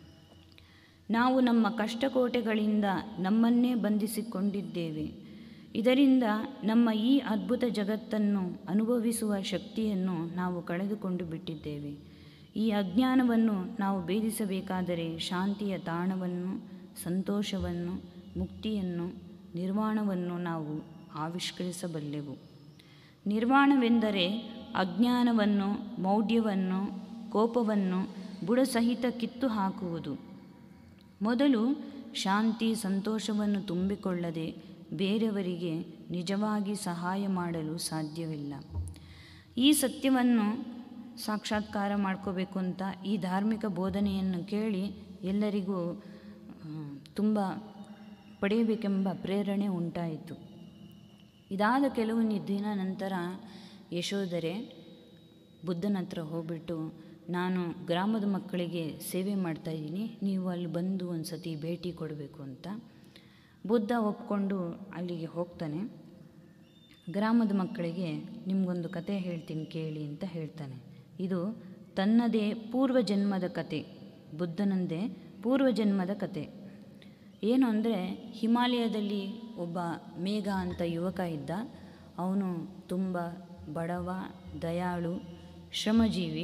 ನಾವು ನಮ್ಮ ಕಷ್ಟಕೋಟೆಗಳಿಂದ ನಮ್ಮನ್ನೇ ಬಂಧಿಸಿಕೊಂಡಿದ್ದೇವೆ ಇದರಿಂದ ನಮ್ಮ ಈ ಅದ್ಭುತ ಜಗತ್ತನ್ನು ಅನುಭವಿಸುವ ಶಕ್ತಿಯನ್ನು ನಾವು ಕಳೆದುಕೊಂಡು ಬಿಟ್ಟಿದ್ದೇವೆ ಈ ಅಜ್ಞಾನವನ್ನು ನಾವು ಭೇದಿಸಬೇಕಾದರೆ ಶಾಂತಿಯ ತಾಣವನ್ನು ಸಂತೋಷವನ್ನು ಮುಕ್ತಿಯನ್ನು ನಿರ್ವಾಣವನ್ನು ನಾವು ಆವಿಷ್ಕರಿಸಬಲ್ಲೆವು ನಿರ್ವಾಣವೆಂದರೆ ಅಜ್ಞಾನವನ್ನು ಮೌಢ್ಯವನ್ನು ಕೋಪವನ್ನು ಬುಡಸಹಿತ ಕಿತ್ತು ಹಾಕುವುದು ಮೊದಲು ಶಾಂತಿ ಸಂತೋಷವನ್ನು ತುಂಬಿಕೊಳ್ಳದೆ ಬೇರೆಯವರಿಗೆ ನಿಜವಾಗಿ ಸಹಾಯ ಮಾಡಲು ಸಾಧ್ಯವಿಲ್ಲ ಈ ಸತ್ಯವನ್ನು ಸಾಕ್ಷಾತ್ಕಾರ ಮಾಡ್ಕೋಬೇಕು ಅಂತ ಈ ಧಾರ್ಮಿಕ ಬೋಧನೆಯನ್ನು ಕೇಳಿ ಎಲ್ಲರಿಗೂ ತುಂಬ ಪಡೆಯಬೇಕೆಂಬ ಪ್ರೇರಣೆ ಉಂಟಾಯಿತು ಇದಾದ ಕೆಲವು ನಿ- ದಿನ ನಂತರ ಯಶೋಧರೆ ಬುದ್ಧನ ಹತ್ರ ಹೋಗ್ಬಿಟ್ಟು ನಾನು ಗ್ರಾಮದ ಮಕ್ಕಳಿಗೆ ಸೇವೆ ಮಾಡ್ತಾಯಿದ್ದೀನಿ ನೀವು ಅಲ್ಲಿ ಬಂದು ಒಂದು ಸತಿ ಭೇಟಿ ಕೊಡಬೇಕು ಅಂತ ಬುದ್ಧ ಒಪ್ಕೊಂಡು ಅಲ್ಲಿಗೆ ಹೋಗ್ತಾನೆ ಗ್ರಾಮದ ಮಕ್ಕಳಿಗೆ ನಿಮಗೊಂದು ಕತೆ ಹೇಳ್ತೀನಿ ಕೇಳಿ ಅಂತ ಹೇಳ್ತಾನೆ ಇದು ತನ್ನದೇ ಪೂರ್ವಜನ್ಮದ ಕತೆ ಬುದ್ಧನಂದೇ ಪೂರ್ವಜನ್ಮದ ಕತೆ ಏನು ಅಂದರೆ ಹಿಮಾಲಯದಲ್ಲಿ ಒಬ್ಬ ಮೇಘ ಅಂತ ಯುವಕ ಇದ್ದ ಅವನು ತುಂಬ ಬಡವ ದಯಾಳು ಶ್ರಮಜೀವಿ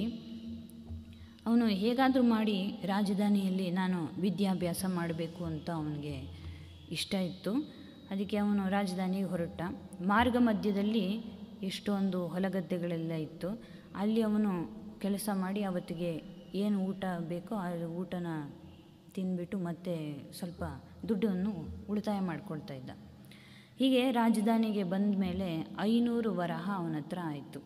ಅವನು ಹೇಗಾದರೂ ಮಾಡಿ ರಾಜಧಾನಿಯಲ್ಲಿ ನಾನು ವಿದ್ಯಾಭ್ಯಾಸ ಮಾಡಬೇಕು ಅಂತ ಅವನಿಗೆ ಇಷ್ಟ ಇತ್ತು ಅದಕ್ಕೆ ಅವನು ರಾಜಧಾನಿಗೆ ಹೊರಟ ಮಾರ್ಗ ಮಧ್ಯದಲ್ಲಿ ಎಷ್ಟೊಂದು ಹೊಲಗದ್ದೆಗಳೆಲ್ಲ ಇತ್ತು ಅಲ್ಲಿ ಅವನು ಕೆಲಸ ಮಾಡಿ ಅವತ್ತಿಗೆ ಏನು ಊಟ ಬೇಕೋ ಆ ಊಟನ ತಿಂದ್ಬಿಟ್ಟು ಮತ್ತೆ ಸ್ವಲ್ಪ ದುಡ್ಡನ್ನು ಉಳಿತಾಯ ಮಾಡ್ಕೊಳ್ತಾ ಇದ್ದ ಹೀಗೆ ರಾಜಧಾನಿಗೆ ಬಂದ ಮೇಲೆ ಐನೂರು ವರಹ ಅವನ ಹತ್ರ ಆಯಿತು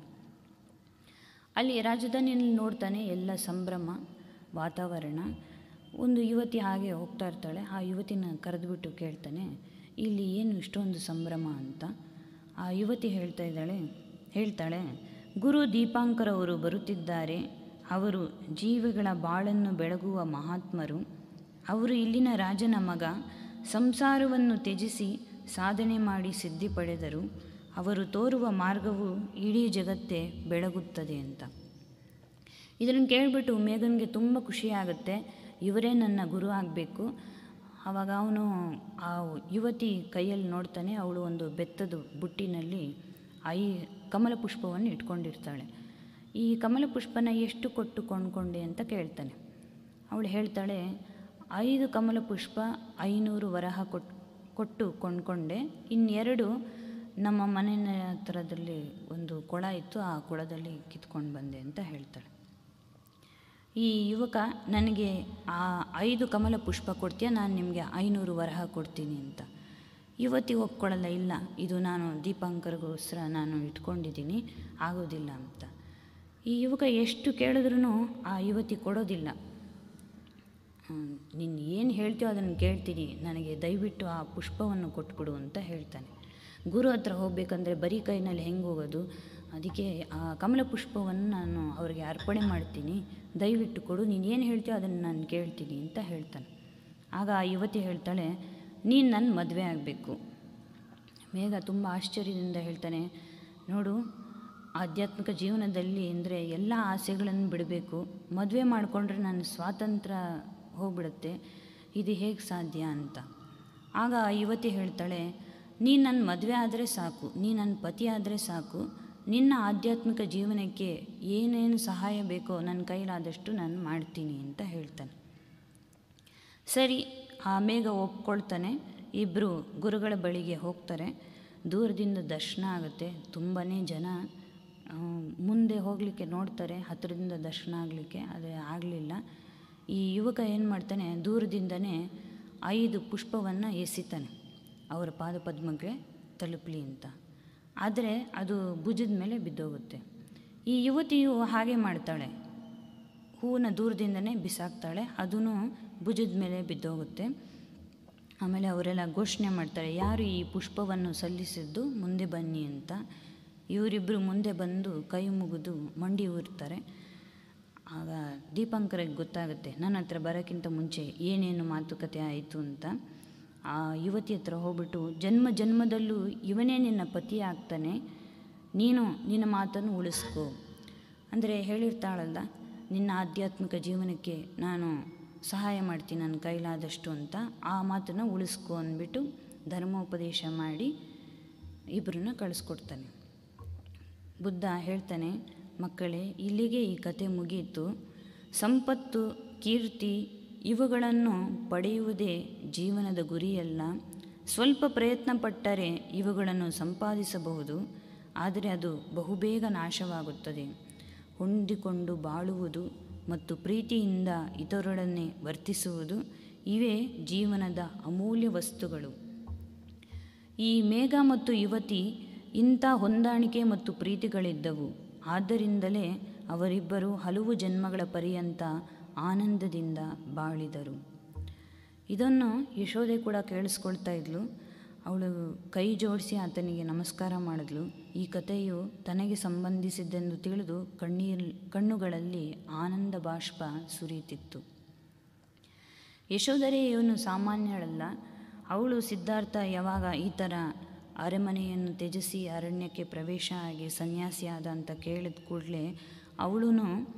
ಅಲ್ಲಿ ರಾಜಧಾನಿಯಲ್ಲಿ ನೋಡ್ತಾನೆ ಎಲ್ಲ ಸಂಭ್ರಮ ವಾತಾವರಣ ಒಂದು ಯುವತಿ ಹಾಗೆ ಹೋಗ್ತಾ ಇರ್ತಾಳೆ ಆ ಯುವತಿನ ಕರೆದುಬಿಟ್ಟು ಕೇಳ್ತಾನೆ ಇಲ್ಲಿ ಏನು ಇಷ್ಟೊಂದು ಸಂಭ್ರಮ ಅಂತ ಆ ಯುವತಿ ಹೇಳ್ತಾ ಇದ್ದಾಳೆ ಹೇಳ್ತಾಳೆ ಗುರು ದೀಪಾಂಕರ್ ಅವರು ಬರುತ್ತಿದ್ದಾರೆ ಅವರು ಜೀವಿಗಳ ಬಾಳನ್ನು ಬೆಳಗುವ ಮಹಾತ್ಮರು ಅವರು ಇಲ್ಲಿನ ರಾಜನ ಮಗ ಸಂಸಾರವನ್ನು ತ್ಯಜಿಸಿ ಸಾಧನೆ ಮಾಡಿ ಸಿದ್ಧಿ ಪಡೆದರು ಅವರು ತೋರುವ ಮಾರ್ಗವು ಇಡೀ ಜಗತ್ತೇ ಬೆಳಗುತ್ತದೆ ಅಂತ ಇದನ್ನು ಕೇಳಿಬಿಟ್ಟು ಮೇಘನ್ಗೆ ತುಂಬ ಖುಷಿಯಾಗುತ್ತೆ ಇವರೇ ನನ್ನ ಗುರು ಆಗಬೇಕು ಆವಾಗ ಅವನು ಆ ಯುವತಿ ಕೈಯಲ್ಲಿ ನೋಡ್ತಾನೆ ಅವಳು ಒಂದು ಬೆತ್ತದ ಬುಟ್ಟಿನಲ್ಲಿ ಐ ಕಮಲ ಪುಷ್ಪವನ್ನು ಇಟ್ಕೊಂಡಿರ್ತಾಳೆ ಈ ಕಮಲ ಪುಷ್ಪನ ಎಷ್ಟು ಕೊಟ್ಟು ಕೊಂಡ್ಕೊಂಡೆ ಅಂತ ಕೇಳ್ತಾನೆ ಅವಳು ಹೇಳ್ತಾಳೆ ಐದು ಕಮಲ ಪುಷ್ಪ ಐನೂರು ವರಹ ಕೊಟ್ಟು ಕೊಟ್ಟು ಕೊಂಡ್ಕೊಂಡೆ ಇನ್ನೆರಡು ನಮ್ಮ ಮನೆಯ ಹತ್ರದಲ್ಲಿ ಒಂದು ಕೊಳ ಇತ್ತು ಆ ಕೊಳದಲ್ಲಿ ಕಿತ್ಕೊಂಡು ಬಂದೆ ಅಂತ ಹೇಳ್ತಾಳೆ ಈ ಯುವಕ ನನಗೆ ಆ ಐದು ಕಮಲ ಪುಷ್ಪ ಕೊಡ್ತೀಯ ನಾನು ನಿಮಗೆ ಐನೂರು ವರಹ ಕೊಡ್ತೀನಿ ಅಂತ ಯುವತಿ ಒಪ್ಕೊಳ್ಳಲ್ಲ ಇಲ್ಲ ಇದು ನಾನು ದೀಪಾಂಕರ್ಗೋಸ್ಕರ ನಾನು ಇಟ್ಕೊಂಡಿದ್ದೀನಿ ಆಗೋದಿಲ್ಲ ಅಂತ ಈ ಯುವಕ ಎಷ್ಟು ಕೇಳಿದ್ರೂ ಆ ಯುವತಿ ಕೊಡೋದಿಲ್ಲ ನೀನು ಏನು ಹೇಳ್ತೀಯೋ ಅದನ್ನು ಕೇಳ್ತೀನಿ ನನಗೆ ದಯವಿಟ್ಟು ಆ ಪುಷ್ಪವನ್ನು ಕೊಟ್ಬಿಡು ಅಂತ ಹೇಳ್ತಾನೆ ಗುರು ಹತ್ರ ಹೋಗಬೇಕಂದ್ರೆ ಬರೀ ಕೈನಲ್ಲಿ ಹೆಂಗೆ ಹೋಗೋದು ಅದಕ್ಕೆ ಆ ಕಮಲ ಪುಷ್ಪವನ್ನು ನಾನು ಅವರಿಗೆ ಅರ್ಪಣೆ ಮಾಡ್ತೀನಿ ದಯವಿಟ್ಟು ಕೊಡು ನೀನು ಏನು ಹೇಳ್ತೀಯೋ ಅದನ್ನು ನಾನು ಕೇಳ್ತೀನಿ ಅಂತ ಹೇಳ್ತಾನೆ ಆಗ ಆ ಯುವತಿ ಹೇಳ್ತಾಳೆ ನೀನು ನನ್ನ ಮದುವೆ ಆಗಬೇಕು ಮೇಘ ತುಂಬ ಆಶ್ಚರ್ಯದಿಂದ ಹೇಳ್ತಾನೆ ನೋಡು ಆಧ್ಯಾತ್ಮಿಕ ಜೀವನದಲ್ಲಿ ಅಂದರೆ ಎಲ್ಲ ಆಸೆಗಳನ್ನು ಬಿಡಬೇಕು ಮದುವೆ ಮಾಡಿಕೊಂಡ್ರೆ ನನ್ನ ಸ್ವಾತಂತ್ರ್ಯ ಹೋಗ್ಬಿಡುತ್ತೆ ಇದು ಹೇಗೆ ಸಾಧ್ಯ ಅಂತ ಆಗ ಆ ಯುವತಿ ಹೇಳ್ತಾಳೆ ನೀನು ನನ್ನ ಮದುವೆ ಆದರೆ ಸಾಕು ನೀ ನನ್ನ ಪತಿ ಆದರೆ ಸಾಕು ನಿನ್ನ ಆಧ್ಯಾತ್ಮಿಕ ಜೀವನಕ್ಕೆ ಏನೇನು ಸಹಾಯ ಬೇಕೋ ನನ್ನ ಕೈಲಾದಷ್ಟು ನಾನು ಮಾಡ್ತೀನಿ ಅಂತ ಹೇಳ್ತಾನೆ ಸರಿ ಆ ಮೇಘ ಒಪ್ಕೊಳ್ತಾನೆ ಇಬ್ಬರು ಗುರುಗಳ ಬಳಿಗೆ ಹೋಗ್ತಾರೆ ದೂರದಿಂದ ದರ್ಶನ ಆಗುತ್ತೆ ತುಂಬಾ ಜನ ಆ, ಮುಂದೆ ಹೋಗಲಿಕ್ಕೆ ನೋಡ್ತಾರೆ ಹತ್ತಿರದಿಂದ ದರ್ಶನ ಆಗಲಿಕ್ಕೆ ಆದರೆ ಆಗಲಿಲ್ಲ ಈ ಯುವಕ ಏನು ಮಾಡ್ತಾನೆ ದೂರದಿಂದನೇ ಐದು ಪುಷ್ಪವನ್ನು ಎಸಿತಾನೆ ಅವರ ಪಾದಪದ್ಮಕ್ಕೆ ತಲುಪಲಿ ಅಂತ ಆದರೆ ಅದು ಭುಜದ ಮೇಲೆ ಬಿದ್ದೋಗುತ್ತೆ ಈ ಯುವತಿಯು ಹಾಗೆ ಮಾಡ್ತಾಳೆ ಹೂವನ್ನ ದೂರದಿಂದನೇ ಬಿಸಾಕ್ತಾಳೆ ಅದೂ ಭುಜದ ಮೇಲೆ ಬಿದ್ದೋಗುತ್ತೆ ಆಮೇಲೆ ಅವರೆಲ್ಲ ಘೋಷಣೆ ಮಾಡ್ತಾರೆ ಯಾರು ಈ ಪುಷ್ಪವನ್ನು ಸಲ್ಲಿಸಿದ್ದು ಮುಂದೆ ಬನ್ನಿ ಅಂತ ಇವರಿಬ್ಬರು ಮುಂದೆ ಬಂದು ಕೈ ಮುಗಿದು ಮಂಡಿ ಊರ್ತಾರೆ ಆಗ ದೀಪಂಕರಿಗೆ ಗೊತ್ತಾಗುತ್ತೆ ನನ್ನ ಹತ್ರ ಬರೋಕ್ಕಿಂತ ಮುಂಚೆ ಏನೇನು ಮಾತುಕತೆ ಆಯಿತು ಅಂತ ಆ ಯುವತಿ ಹತ್ರ ಹೋಗ್ಬಿಟ್ಟು ಜನ್ಮ ಜನ್ಮದಲ್ಲೂ ಇವನೇ ನಿನ್ನ ಪತಿ ಆಗ್ತಾನೆ ನೀನು ನಿನ್ನ ಮಾತನ್ನು ಉಳಿಸ್ಕೋ ಅಂದರೆ ಹೇಳಿರ್ತಾಳಲ್ಲ ನಿನ್ನ ಆಧ್ಯಾತ್ಮಿಕ ಜೀವನಕ್ಕೆ ನಾನು ಸಹಾಯ ಮಾಡ್ತೀನಿ ನನ್ನ ಕೈಲಾದಷ್ಟು ಅಂತ ಆ ಮಾತನ್ನು ಉಳಿಸ್ಕೊ ಅಂದ್ಬಿಟ್ಟು ಧರ್ಮೋಪದೇಶ ಮಾಡಿ ಇಬ್ಬರನ್ನ ಕಳಿಸ್ಕೊಡ್ತಾನೆ ಬುದ್ಧ ಹೇಳ್ತಾನೆ ಮಕ್ಕಳೇ ಇಲ್ಲಿಗೆ ಈ ಕತೆ ಮುಗಿಯಿತು ಸಂಪತ್ತು ಕೀರ್ತಿ ಇವುಗಳನ್ನು ಪಡೆಯುವುದೇ ಜೀವನದ ಗುರಿಯಲ್ಲ ಸ್ವಲ್ಪ ಪ್ರಯತ್ನ ಪಟ್ಟರೆ ಇವುಗಳನ್ನು ಸಂಪಾದಿಸಬಹುದು ಆದರೆ ಅದು ಬಹುಬೇಗ ನಾಶವಾಗುತ್ತದೆ ಹೊಂದಿಕೊಂಡು ಬಾಳುವುದು ಮತ್ತು ಪ್ರೀತಿಯಿಂದ ಇತರರೊಡನೆ ವರ್ತಿಸುವುದು ಇವೇ ಜೀವನದ ಅಮೂಲ್ಯ ವಸ್ತುಗಳು ಈ ಮೇಘ ಮತ್ತು ಯುವತಿ ಇಂಥ ಹೊಂದಾಣಿಕೆ ಮತ್ತು ಪ್ರೀತಿಗಳಿದ್ದವು ಆದ್ದರಿಂದಲೇ ಅವರಿಬ್ಬರು ಹಲವು ಜನ್ಮಗಳ ಪರ್ಯಂತ ಆನಂದದಿಂದ ಬಾಳಿದರು ಇದನ್ನು ಯಶೋದೆ ಕೂಡ ಕೇಳಿಸ್ಕೊಳ್ತಾ ಇದ್ಲು ಅವಳು ಕೈ ಜೋಡಿಸಿ ಆತನಿಗೆ ನಮಸ್ಕಾರ ಮಾಡಿದ್ಲು ಈ ಕಥೆಯು ತನಗೆ ಸಂಬಂಧಿಸಿದ್ದೆಂದು ತಿಳಿದು ಕಣ್ಣೀರ್ ಕಣ್ಣುಗಳಲ್ಲಿ ಆನಂದ ಬಾಷ್ಪ ಸುರಿಯುತ್ತಿತ್ತು ಯಶೋಧರೆ ಇವನು ಸಾಮಾನ್ಯಳಲ್ಲ ಅವಳು ಸಿದ್ಧಾರ್ಥ ಯಾವಾಗ ಈ ಥರ ಅರಮನೆಯನ್ನು ತ್ಯಜಿಸಿ ಅರಣ್ಯಕ್ಕೆ ಪ್ರವೇಶ ಆಗಿ ಸನ್ಯಾಸಿಯಾದ ಅಂತ ಕೇಳಿದ ಕೂಡಲೇ ಅವಳು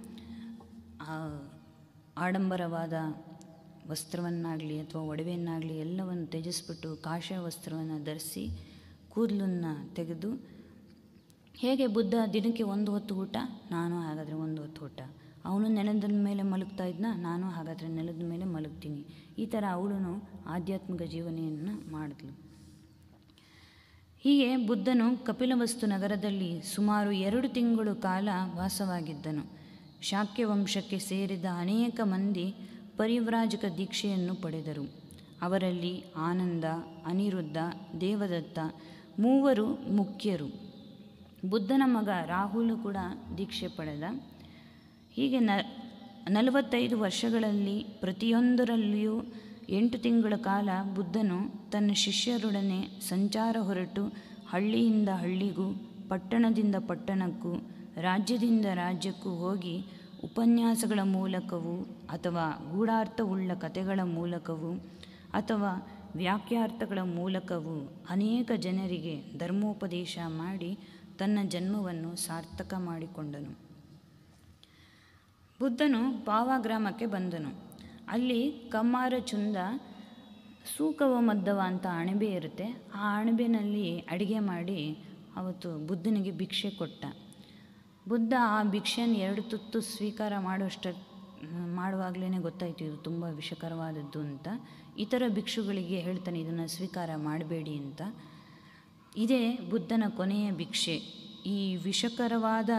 ಆಡಂಬರವಾದ ವಸ್ತ್ರವನ್ನಾಗಲಿ ಅಥವಾ ಒಡವೆಯನ್ನಾಗಲಿ ಎಲ್ಲವನ್ನು ತ್ಯಜಿಸ್ಬಿಟ್ಟು ಕಾಷಾಯ ವಸ್ತ್ರವನ್ನು ಧರಿಸಿ ಕೂದಲನ್ನು ತೆಗೆದು ಹೇಗೆ ಬುದ್ಧ ದಿನಕ್ಕೆ ಒಂದು ಹೊತ್ತು ಊಟ ನಾನು ಹಾಗಾದರೆ ಒಂದು ಹೊತ್ತು ಊಟ ಅವನು ನೆಲದ ಮೇಲೆ ಮಲಗ್ತಾ ಇದ್ನ ನಾನು ಹಾಗಾದರೆ ನೆಲದ ಮೇಲೆ ಮಲಗ್ತೀನಿ ಈ ಥರ ಅವಳು ಆಧ್ಯಾತ್ಮಿಕ ಜೀವನೆಯನ್ನು ಮಾಡಿದ್ಲು ಹೀಗೆ ಬುದ್ಧನು ಕಪಿಲವಸ್ತು ನಗರದಲ್ಲಿ ಸುಮಾರು ಎರಡು ತಿಂಗಳು ಕಾಲ ವಾಸವಾಗಿದ್ದನು ಶಾಕ್ಯ ವಂಶಕ್ಕೆ ಸೇರಿದ ಅನೇಕ ಮಂದಿ ಪರಿವ್ರಾಜಕ ದೀಕ್ಷೆಯನ್ನು ಪಡೆದರು ಅವರಲ್ಲಿ ಆನಂದ ಅನಿರುದ್ಧ ದೇವದತ್ತ ಮೂವರು ಮುಖ್ಯರು ಬುದ್ಧನ ಮಗ ರಾಹುಲು ಕೂಡ ದೀಕ್ಷೆ ಪಡೆದ ಹೀಗೆ ನ ನಲವತ್ತೈದು ವರ್ಷಗಳಲ್ಲಿ ಪ್ರತಿಯೊಂದರಲ್ಲಿಯೂ ಎಂಟು ತಿಂಗಳ ಕಾಲ ಬುದ್ಧನು ತನ್ನ ಶಿಷ್ಯರೊಡನೆ ಸಂಚಾರ ಹೊರಟು ಹಳ್ಳಿಯಿಂದ ಹಳ್ಳಿಗೂ ಪಟ್ಟಣದಿಂದ ಪಟ್ಟಣಕ್ಕೂ ರಾಜ್ಯದಿಂದ ರಾಜ್ಯಕ್ಕೂ ಹೋಗಿ ಉಪನ್ಯಾಸಗಳ ಮೂಲಕವೂ ಅಥವಾ ಗೂಢಾರ್ಥವುಳ್ಳ ಕಥೆಗಳ ಮೂಲಕವೂ ಅಥವಾ ವ್ಯಾಖ್ಯಾರ್ಥಗಳ ಮೂಲಕವೂ ಅನೇಕ ಜನರಿಗೆ ಧರ್ಮೋಪದೇಶ ಮಾಡಿ ತನ್ನ ಜನ್ಮವನ್ನು ಸಾರ್ಥಕ ಮಾಡಿಕೊಂಡನು ಬುದ್ಧನು ಪಾವ ಗ್ರಾಮಕ್ಕೆ ಬಂದನು ಅಲ್ಲಿ ಕಮ್ಮಾರ ಚುಂದ ಸೂಕವ ಮದ್ದವ ಅಂತ ಅಣಬೆ ಇರುತ್ತೆ ಆ ಅಣಬೆನಲ್ಲಿ ಅಡಿಗೆ ಮಾಡಿ ಅವತ್ತು ಬುದ್ಧನಿಗೆ ಭಿಕ್ಷೆ ಕೊಟ್ಟ ಬುದ್ಧ ಆ ಭಿಕ್ಷೆಯನ್ನು ಎರಡು ತುತ್ತು ಸ್ವೀಕಾರ ಮಾಡುವಷ್ಟ ಮಾಡುವಾಗಲೇ ಗೊತ್ತಾಯಿತು ಇದು ತುಂಬ ವಿಷಕರವಾದದ್ದು ಅಂತ ಇತರ ಭಿಕ್ಷುಗಳಿಗೆ ಹೇಳ್ತಾನೆ ಇದನ್ನು ಸ್ವೀಕಾರ ಮಾಡಬೇಡಿ ಅಂತ ಇದೇ ಬುದ್ಧನ ಕೊನೆಯ ಭಿಕ್ಷೆ ಈ ವಿಷಕರವಾದ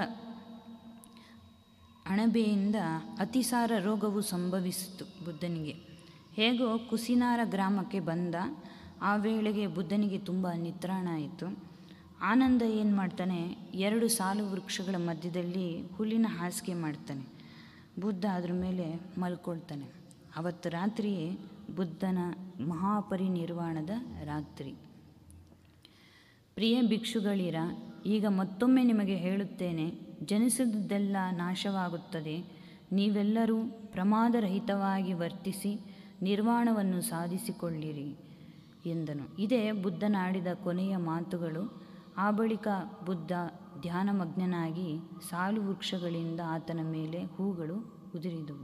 ಅಣಬೆಯಿಂದ ಅತಿಸಾರ ರೋಗವು ಸಂಭವಿಸಿತು ಬುದ್ಧನಿಗೆ ಹೇಗೋ ಕುಸಿನಾರ ಗ್ರಾಮಕ್ಕೆ ಬಂದ ಆ ವೇಳೆಗೆ ಬುದ್ಧನಿಗೆ ತುಂಬ ನಿತ್ರಾಣ ಆಯಿತು ಆನಂದ ಏನು ಮಾಡ್ತಾನೆ ಎರಡು ಸಾಲು ವೃಕ್ಷಗಳ ಮಧ್ಯದಲ್ಲಿ ಹುಲ್ಲಿನ ಹಾಸಿಗೆ ಮಾಡ್ತಾನೆ ಬುದ್ಧ ಅದ್ರ ಮೇಲೆ ಮಲ್ಕೊಳ್ತಾನೆ ಅವತ್ತು ರಾತ್ರಿಯೇ ಬುದ್ಧನ ಮಹಾಪರಿನಿರ್ವಾಣದ ರಾತ್ರಿ ಪ್ರಿಯ ಭಿಕ್ಷುಗಳಿರ ಈಗ ಮತ್ತೊಮ್ಮೆ ನಿಮಗೆ ಹೇಳುತ್ತೇನೆ ಜನಿಸಿದುದೆಲ್ಲ ನಾಶವಾಗುತ್ತದೆ ನೀವೆಲ್ಲರೂ ಪ್ರಮಾದರಹಿತವಾಗಿ ವರ್ತಿಸಿ ನಿರ್ವಾಣವನ್ನು ಸಾಧಿಸಿಕೊಳ್ಳಿರಿ ಎಂದನು ಇದೇ ಬುದ್ಧನಾಡಿದ ಕೊನೆಯ ಮಾತುಗಳು ಆ ಬಳಿಕ ಬುದ್ಧ ಧ್ಯಾನಮಗ್ನನಾಗಿ ಸಾಲು ವೃಕ್ಷಗಳಿಂದ ಆತನ ಮೇಲೆ ಹೂಗಳು ಉದುರಿದವು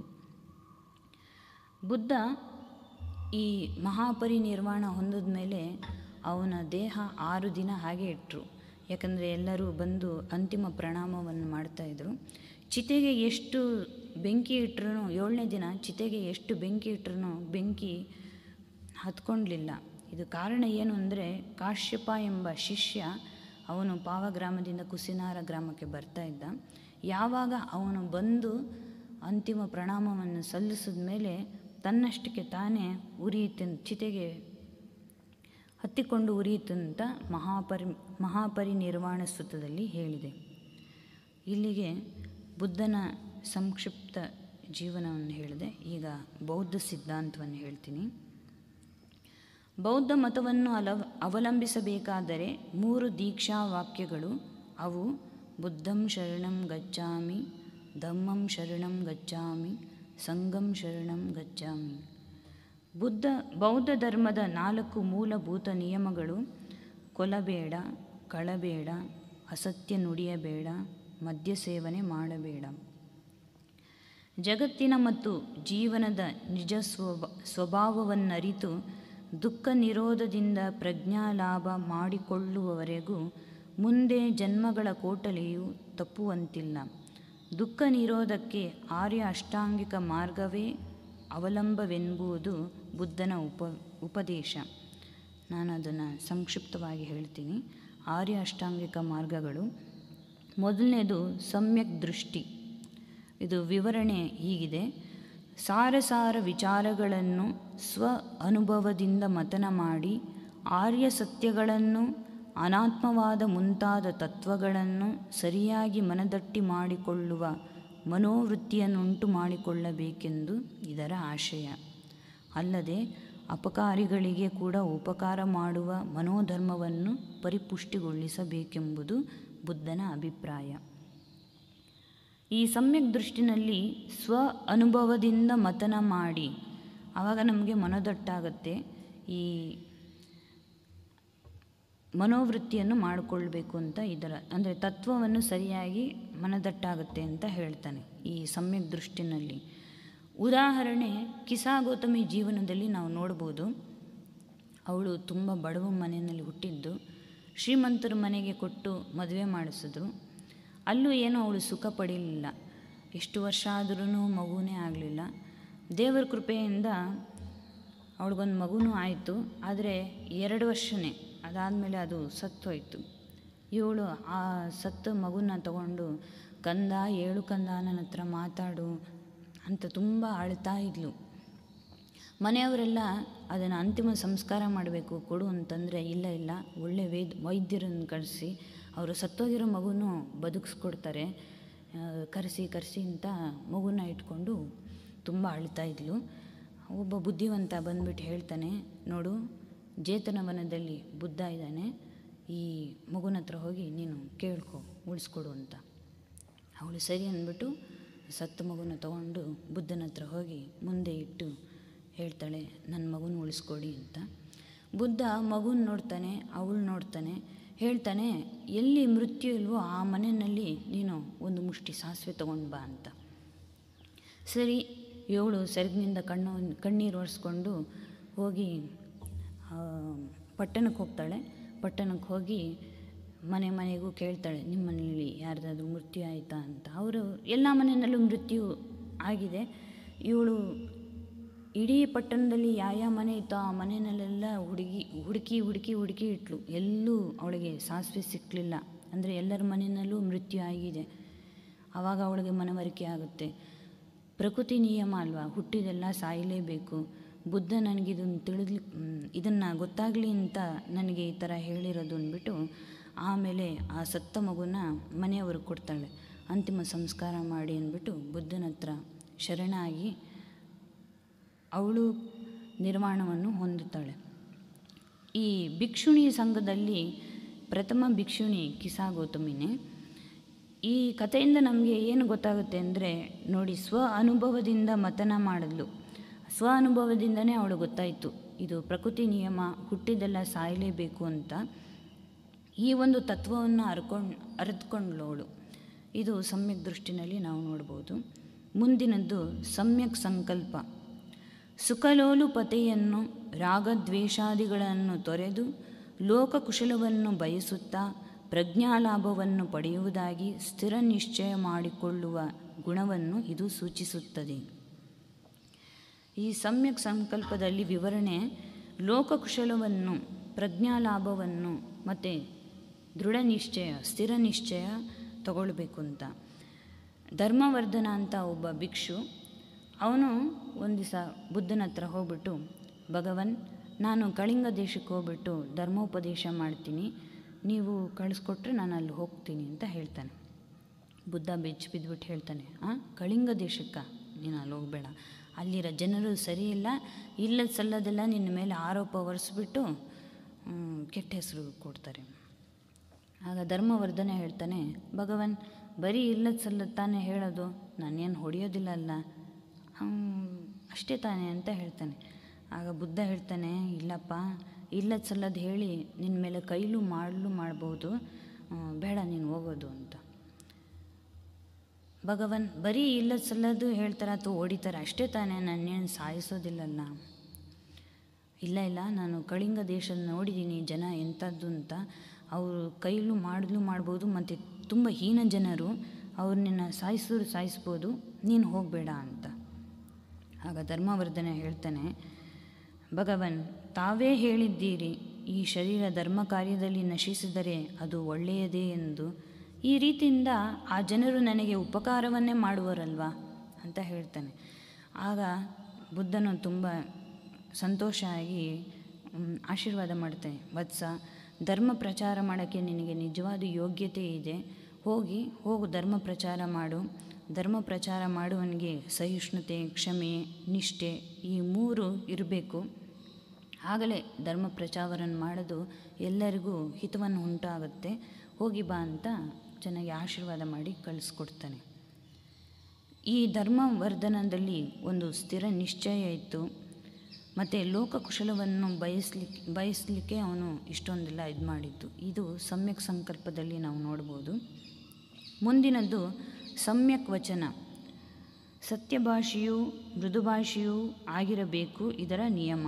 ಬುದ್ಧ ಈ ಮಹಾಪರಿನಿರ್ವಾಣ ಹೊಂದಿದ ಮೇಲೆ ಅವನ ದೇಹ ಆರು ದಿನ ಹಾಗೆ ಇಟ್ಟರು ಯಾಕಂದರೆ ಎಲ್ಲರೂ ಬಂದು ಅಂತಿಮ ಪ್ರಣಾಮವನ್ನು ಮಾಡ್ತಾಯಿದ್ರು ಚಿತೆಗೆ ಎಷ್ಟು ಬೆಂಕಿ ಇಟ್ಟರು ಏಳನೇ ದಿನ ಚಿತೆಗೆ ಎಷ್ಟು ಬೆಂಕಿ ಇಟ್ಟರು ಬೆಂಕಿ ಹತ್ಕೊಂಡ್ಲಿಲ್ಲ ಇದು ಕಾರಣ ಏನು ಅಂದರೆ ಕಾಶ್ಯಪ ಎಂಬ ಶಿಷ್ಯ ಅವನು ಪಾವಗ್ರಾಮದಿಂದ ಕುಸಿನಾರ ಗ್ರಾಮಕ್ಕೆ ಬರ್ತಾ ಇದ್ದ ಯಾವಾಗ ಅವನು ಬಂದು ಅಂತಿಮ ಪ್ರಣಾಮವನ್ನು ಸಲ್ಲಿಸಿದ ಮೇಲೆ ತನ್ನಷ್ಟಕ್ಕೆ ತಾನೇ ಉರಿಯುತ್ತ ಚಿತೆಗೆ ಹತ್ತಿಕೊಂಡು ಉರಿಯಿತಂತ ಮಹಾಪರಿ ಮಹಾಪರಿನಿರ್ವಾಣ ಸ್ತುತದಲ್ಲಿ ಹೇಳಿದೆ ಇಲ್ಲಿಗೆ ಬುದ್ಧನ ಸಂಕ್ಷಿಪ್ತ ಜೀವನವನ್ನು ಹೇಳಿದೆ ಈಗ ಬೌದ್ಧ ಸಿದ್ಧಾಂತವನ್ನು ಹೇಳ್ತೀನಿ ಬೌದ್ಧ ಮತವನ್ನು ಅಲ ಅವಲಂಬಿಸಬೇಕಾದರೆ ಮೂರು ದೀಕ್ಷಾ ವಾಕ್ಯಗಳು ಅವು ಬುದ್ಧಂ ಶರಣಂ ಗಚ್ಚಾಮಿ ಧಮ್ಮಂ ಶರಣಂ ಗಚ್ಚಾಮಿ ಸಂಗಂ ಶರಣಂ ಗಚ್ಚಾಮಿ ಬುದ್ಧ ಬೌದ್ಧ ಧರ್ಮದ ನಾಲ್ಕು ಮೂಲಭೂತ ನಿಯಮಗಳು ಕೊಲಬೇಡ ಕಳಬೇಡ ಅಸತ್ಯ ನುಡಿಯಬೇಡ ಮದ್ಯ ಸೇವನೆ ಮಾಡಬೇಡ ಜಗತ್ತಿನ ಮತ್ತು ಜೀವನದ ನಿಜ ಸ್ವಭ ಸ್ವಭಾವವನ್ನರಿತು ದುಃಖ ನಿರೋಧದಿಂದ ಪ್ರಜ್ಞಾಲಾಭ ಮಾಡಿಕೊಳ್ಳುವವರೆಗೂ ಮುಂದೆ ಜನ್ಮಗಳ ಕೋಟಲೆಯು ತಪ್ಪುವಂತಿಲ್ಲ ದುಃಖ ನಿರೋಧಕ್ಕೆ ಆರ್ಯ ಅಷ್ಟಾಂಗಿಕ ಮಾರ್ಗವೇ ಅವಲಂಬವೆಂಬುದು ಬುದ್ಧನ ಉಪ ಉಪದೇಶ ನಾನು ಅದನ್ನು ಸಂಕ್ಷಿಪ್ತವಾಗಿ ಹೇಳ್ತೀನಿ ಆರ್ಯ ಅಷ್ಟಾಂಗಿಕ ಮಾರ್ಗಗಳು ಮೊದಲನೇದು ಸಮ್ಯಕ್ ದೃಷ್ಟಿ ಇದು ವಿವರಣೆ ಹೀಗಿದೆ ಸಾರಸಾರ ವಿಚಾರಗಳನ್ನು ಸ್ವ ಅನುಭವದಿಂದ ಮತನ ಮಾಡಿ ಆರ್ಯ ಸತ್ಯಗಳನ್ನು ಅನಾತ್ಮವಾದ ಮುಂತಾದ ತತ್ವಗಳನ್ನು ಸರಿಯಾಗಿ ಮನದಟ್ಟಿ ಮಾಡಿಕೊಳ್ಳುವ ಮನೋವೃತ್ತಿಯನ್ನುಂಟು ಮಾಡಿಕೊಳ್ಳಬೇಕೆಂದು ಇದರ ಆಶಯ ಅಲ್ಲದೆ ಅಪಕಾರಿಗಳಿಗೆ ಕೂಡ ಉಪಕಾರ ಮಾಡುವ ಮನೋಧರ್ಮವನ್ನು ಪರಿಪುಷ್ಟಿಗೊಳಿಸಬೇಕೆಂಬುದು ಬುದ್ಧನ ಅಭಿಪ್ರಾಯ ಈ ಸಮ್ಯಕ್ ದೃಷ್ಟಿನಲ್ಲಿ ಸ್ವ ಅನುಭವದಿಂದ ಮತನ ಮಾಡಿ ಆವಾಗ ನಮಗೆ ಮನದಟ್ಟಾಗತ್ತೆ ಈ ಮನೋವೃತ್ತಿಯನ್ನು ಮಾಡಿಕೊಳ್ಬೇಕು ಅಂತ ಇದರ ಅಂದರೆ ತತ್ವವನ್ನು ಸರಿಯಾಗಿ ಮನದಟ್ಟಾಗುತ್ತೆ ಅಂತ ಹೇಳ್ತಾನೆ ಈ ಸಮ್ಯಕ್ ದೃಷ್ಟಿನಲ್ಲಿ ಉದಾಹರಣೆ ಕಿಸಾ ಗೌತಮಿ ಜೀವನದಲ್ಲಿ ನಾವು ನೋಡ್ಬೋದು ಅವಳು ತುಂಬ ಬಡವ ಮನೆಯಲ್ಲಿ ಹುಟ್ಟಿದ್ದು ಶ್ರೀಮಂತರ ಮನೆಗೆ ಕೊಟ್ಟು ಮದುವೆ ಮಾಡಿಸಿದ್ರು ಅಲ್ಲೂ ಏನೂ ಅವಳು ಸುಖ ಪಡೀಲಿಲ್ಲ ಎಷ್ಟು ವರ್ಷ ಆದ್ರೂ ಮಗುವೇ ಆಗಲಿಲ್ಲ ದೇವರ ಕೃಪೆಯಿಂದ ಅವಳಿಗೊಂದು ಮಗುನೂ ಆಯಿತು ಆದರೆ ಎರಡು ವರ್ಷನೇ ಅದಾದಮೇಲೆ ಅದು ಸತ್ತೋಯ್ತು ಇವಳು ಆ ಸತ್ತ ಮಗುನ ತಗೊಂಡು ಕಂದ ಏಳು ಕಂದ ನನ್ನ ಹತ್ರ ಮಾತಾಡು ಅಂತ ತುಂಬ ಅಳ್ತಾ ಇದ್ಲು ಮನೆಯವರೆಲ್ಲ ಅದನ್ನು ಅಂತಿಮ ಸಂಸ್ಕಾರ ಮಾಡಬೇಕು ಕೊಡು ಅಂತಂದರೆ ಇಲ್ಲ ಇಲ್ಲ ಒಳ್ಳೆ ವೇದ್ ವೈದ್ಯರನ್ನು ಕರೆಸಿ ಅವರು ಸತ್ತೋಗಿರೋ ಮಗುನೂ ಬದುಕಿಸ್ಕೊಡ್ತಾರೆ ಕರೆಸಿ ಕರೆಸಿ ಅಂತ ಮಗುನ ಇಟ್ಕೊಂಡು ತುಂಬ ಅಳ್ತಾ ಇದ್ಲು ಒಬ್ಬ ಬುದ್ಧಿವಂತ ಬಂದ್ಬಿಟ್ಟು ಹೇಳ್ತಾನೆ ನೋಡು ಜೇತನವನದಲ್ಲಿ ಬುದ್ಧ ಇದ್ದಾನೆ ಈ ಮಗುನ ಹತ್ರ ಹೋಗಿ ನೀನು ಕೇಳ್ಕೊ ಉಳಿಸ್ಕೊಡು ಅಂತ ಅವಳು ಸರಿ ಅಂದ್ಬಿಟ್ಟು ಸತ್ತ ಮಗುನ ತಗೊಂಡು ಬುದ್ಧನ ಹತ್ರ ಹೋಗಿ ಮುಂದೆ ಇಟ್ಟು ಹೇಳ್ತಾಳೆ ನನ್ನ ಮಗುನ ಉಳಿಸ್ಕೊಡಿ ಅಂತ ಬುದ್ಧ ಮಗುನ ನೋಡ್ತಾನೆ ಅವಳು ನೋಡ್ತಾನೆ ಹೇಳ್ತಾನೆ ಎಲ್ಲಿ ಮೃತ್ಯು ಇಲ್ವೋ ಆ ಮನೆಯಲ್ಲಿ ನೀನು ಒಂದು ಮುಷ್ಟಿ ಸಾಸಿವೆ ತೊಗೊಂಡು ಬಾ ಅಂತ ಸರಿ ಇವಳು ಸೆರಗಿನಿಂದ ಕಣ್ಣು ಕಣ್ಣೀರು ಒರೆಸ್ಕೊಂಡು ಹೋಗಿ ಪಟ್ಟಣಕ್ಕೆ ಹೋಗ್ತಾಳೆ ಪಟ್ಟಣಕ್ಕೆ ಹೋಗಿ ಮನೆ ಮನೆಗೂ ಕೇಳ್ತಾಳೆ ನಿಮ್ಮ ಮನೆಯಲ್ಲಿ ಯಾರ್ದಾದ್ರೂ ಮೃತ್ಯು ಆಯಿತಾ ಅಂತ ಅವರು ಎಲ್ಲ ಮನೆಯಲ್ಲೂ ಮೃತ್ಯು ಆಗಿದೆ ಇವಳು ಇಡೀ ಪಟ್ಟಣದಲ್ಲಿ ಯಾವ ಮನೆ ಇತ್ತೋ ಆ ಮನೆಯಲ್ಲೆಲ್ಲ ಹುಡುಗಿ ಹುಡುಕಿ ಹುಡುಕಿ ಹುಡುಕಿ ಇಟ್ಲು ಎಲ್ಲೂ ಅವಳಿಗೆ ಸಾಸಿವೆ ಸಿಕ್ಕಲಿಲ್ಲ ಅಂದರೆ ಎಲ್ಲರ ಮನೆಯಲ್ಲೂ ಮೃತ್ಯು ಆಗಿದೆ ಆವಾಗ ಅವಳಿಗೆ ಮನವರಿಕೆ ಆಗುತ್ತೆ ಪ್ರಕೃತಿ ನಿಯಮ ಅಲ್ವಾ ಹುಟ್ಟಿದೆಲ್ಲ ಸಾಯಲೇಬೇಕು ಬುದ್ಧ ನನಗೆ ಇದನ್ನು ತಿಳಿದ್ಲಿ ಇದನ್ನು ಗೊತ್ತಾಗಲಿ ಅಂತ ನನಗೆ ಈ ಥರ ಹೇಳಿರೋದು ಅಂದ್ಬಿಟ್ಟು ಆಮೇಲೆ ಆ ಸತ್ತ ಮಗುನ ಮನೆಯವರು ಕೊಡ್ತಾಳೆ ಅಂತಿಮ ಸಂಸ್ಕಾರ ಮಾಡಿ ಅಂದ್ಬಿಟ್ಟು ಬುದ್ಧನ ಹತ್ರ ಶರಣಾಗಿ ಅವಳು ನಿರ್ಮಾಣವನ್ನು ಹೊಂದುತ್ತಾಳೆ ಈ ಭಿಕ್ಷುಣಿ ಸಂಘದಲ್ಲಿ ಪ್ರಥಮ ಭಿಕ್ಷುಣಿ ಕಿಸಾ ಗೌತಮಿನೇ ಈ ಕಥೆಯಿಂದ ನಮಗೆ ಏನು ಗೊತ್ತಾಗುತ್ತೆ ಅಂದರೆ ನೋಡಿ ಸ್ವ ಅನುಭವದಿಂದ ಮತನ ಮಾಡಲು ಸ್ವ ಅನುಭವದಿಂದನೇ ಅವಳು ಗೊತ್ತಾಯಿತು ಇದು ಪ್ರಕೃತಿ ನಿಯಮ ಹುಟ್ಟಿದೆಲ್ಲ ಸಾಯಲೇಬೇಕು ಅಂತ ಈ ಒಂದು ತತ್ವವನ್ನು ಅರ್ಕೊಂಡು ಅರಿತುಕೊಂಡ್ಲವಳು ಇದು ಸಮ್ಯಕ್ ದೃಷ್ಟಿನಲ್ಲಿ ನಾವು ನೋಡ್ಬೋದು ಮುಂದಿನದ್ದು ಸಮ್ಯಕ್ ಸಂಕಲ್ಪ ಸುಖಲೋಲುಪತೆಯನ್ನು ರಾಗದ್ವೇಷಾದಿಗಳನ್ನು ತೊರೆದು ಲೋಕಕುಶಲವನ್ನು ಬಯಸುತ್ತಾ ಪ್ರಜ್ಞಾಲಾಭವನ್ನು ಪಡೆಯುವುದಾಗಿ ಸ್ಥಿರ ನಿಶ್ಚಯ ಮಾಡಿಕೊಳ್ಳುವ ಗುಣವನ್ನು ಇದು ಸೂಚಿಸುತ್ತದೆ ಈ ಸಮ್ಯಕ್ ಸಂಕಲ್ಪದಲ್ಲಿ ವಿವರಣೆ ಲೋಕಕುಶಲವನ್ನು ಪ್ರಜ್ಞಾಲಾಭವನ್ನು ಮತ್ತು ದೃಢ ನಿಶ್ಚಯ ಸ್ಥಿರ ನಿಶ್ಚಯ ತಗೊಳ್ಬೇಕು ಅಂತ ಧರ್ಮವರ್ಧನ ಅಂತ ಒಬ್ಬ ಭಿಕ್ಷು ಅವನು ಒಂದು ದಿವಸ ಬುದ್ಧನ ಹತ್ರ ಹೋಗ್ಬಿಟ್ಟು ಭಗವನ್ ನಾನು ಕಳಿಂಗ ದೇಶಕ್ಕೆ ಹೋಗ್ಬಿಟ್ಟು ಧರ್ಮೋಪದೇಶ ಮಾಡ್ತೀನಿ ನೀವು ಕಳಿಸ್ಕೊಟ್ರೆ ನಾನು ಅಲ್ಲಿ ಹೋಗ್ತೀನಿ ಅಂತ ಹೇಳ್ತಾನೆ ಬುದ್ಧ ಬೆಚ್ಚಿ ಬಿದ್ದುಬಿಟ್ಟು ಹೇಳ್ತಾನೆ ಆ ಕಳಿಂಗ ದೇಶಕ್ಕೆ ನೀನು ಅಲ್ಲಿ ಹೋಗಬೇಡ ಅಲ್ಲಿರೋ ಜನರು ಸರಿಯಿಲ್ಲ ಇಲ್ಲದ ಸಲ್ಲದೆಲ್ಲ ನಿನ್ನ ಮೇಲೆ ಆರೋಪ ಹೊರಿಸ್ಬಿಟ್ಟು ಹ್ಮ್, ಕೆಟ್ಟ ಹೆಸರು ಕೊಡ್ತಾರೆ ಆಗ ಧರ್ಮವರ್ಧನೆ ಹೇಳ್ತಾನೆ ಭಗವನ್ ಬರೀ ಇಲ್ಲದ ಸಲ್ಲದ ತಾನೇ ಹೇಳೋದು ನಾನೇನು ಹೊಡೆಯೋದಿಲ್ಲ ಅಲ್ಲ ಹ್ಮ್, ಅಷ್ಟೇ ತಾನೇ ಅಂತ ಹೇಳ್ತಾನೆ ಆಗ ಬುದ್ಧ ಹೇಳ್ತಾನೆ ಇಲ್ಲಪ್ಪ ಇಲ್ಲದ ಸಲ್ಲದ ಹೇಳಿ ನಿನ್ನ ಮೇಲೆ ಕೈಲೂ ಮಾಡಲು ಮಾಡ್ಬೋದು ಹ್ಮ್, ಬೇಡ ನೀನು ಹೋಗೋದು ಅಂತ ಭಗವನ್ ಬರೀ ಇಲ್ಲದ ಸಲ್ಲದು ಹೇಳ್ತಾರೆ ಅಥವಾ ಹೊಡಿತಾರೆ ಅಷ್ಟೇ ತಾನೇ ನನ್ನೇನು ಸಾಯಿಸೋದಿಲ್ಲಲ್ಲ ಇಲ್ಲ ಇಲ್ಲ ನಾನು ಕಳಿಂಗ ದೇಶದ ನೋಡಿದ್ದೀನಿ ಜನ ಎಂಥದ್ದು ಅಂತ ಅವರು ಕೈಲೂ ಮಾಡಲು ಮಾಡ್ಬೋದು ಮತ್ತು ತುಂಬ ಹೀನ ಜನರು ಅವ್ರನ್ನ ಸಾಯಿಸಿದ್ರು ಸಾಯಿಸ್ಬೋದು ನೀನು ಹೋಗಬೇಡ ಅಂತ ಆಗ ಧರ್ಮವರ್ಧನೆ ಹೇಳ್ತಾನೆ ಭಗವನ್ ತಾವೇ ಹೇಳಿದ್ದೀರಿ ಈ ಶರೀರ ಧರ್ಮ ಕಾರ್ಯದಲ್ಲಿ ನಶಿಸಿದರೆ ಅದು ಒಳ್ಳೆಯದೇ ಎಂದು ಈ ರೀತಿಯಿಂದ ಆ ಜನರು ನನಗೆ ಉಪಕಾರವನ್ನೇ ಮಾಡುವರಲ್ವಾ ಅಂತ ಹೇಳ್ತಾನೆ ಆಗ ಬುದ್ಧನು ತುಂಬ ಸಂತೋಷ ಆಗಿ ಮ್, ಆಶೀರ್ವಾದ ಮಾಡ್ತಾನೆ ವತ್ಸ ಧರ್ಮ ಪ್ರಚಾರ ಮಾಡೋಕ್ಕೆ ನಿನಗೆ ನಿಜವಾದ ಯೋಗ್ಯತೆ ಇದೆ ಹೋಗಿ ಹೋಗು ಧರ್ಮ ಪ್ರಚಾರ ಮಾಡು ಧರ್ಮ ಪ್ರಚಾರ ಮಾಡುವವನಿಗೆ ಸಹಿಷ್ಣುತೆ ಕ್ಷಮೆ ನಿಷ್ಠೆ ಈ ಮೂರು ಇರಬೇಕು ಆಗಲೇ ಧರ್ಮ ಪ್ರಚಾರವನ್ನು ಮಾಡೋದು ಎಲ್ಲರಿಗೂ ಹಿತವನ್ನು ಉಂಟಾಗುತ್ತೆ ಹೋಗಿ ಬಾ ಅಂತ ಚೆನ್ನಾಗಿ ಆಶೀರ್ವಾದ ಮಾಡಿ ಕಳಿಸ್ಕೊಡ್ತಾನೆ ಈ ಧರ್ಮವರ್ಧನದಲ್ಲಿ ಒಂದು ಸ್ಥಿರ ನಿಶ್ಚಯ ಇತ್ತು ಮತ್ತು ಲೋಕಕುಶಲವನ್ನು ಬಯಸ್ಲಿಕ್ಕೆ ಬಯಸಲಿಕ್ಕೆ ಅವನು ಇಷ್ಟೊಂದೆಲ್ಲ ಇದು ಮಾಡಿದ್ದು ಇದು ಸಮ್ಯಕ್ ಸಂಕಲ್ಪದಲ್ಲಿ ನಾವು ನೋಡ್ಬೋದು ಮುಂದಿನದ್ದು ಸಮ್ಯಕ್ ವಚನ ಸತ್ಯಭಾಷೆಯೂ ಮೃದುಭಾಷೆಯೂ ಆಗಿರಬೇಕು ಇದರ ನಿಯಮ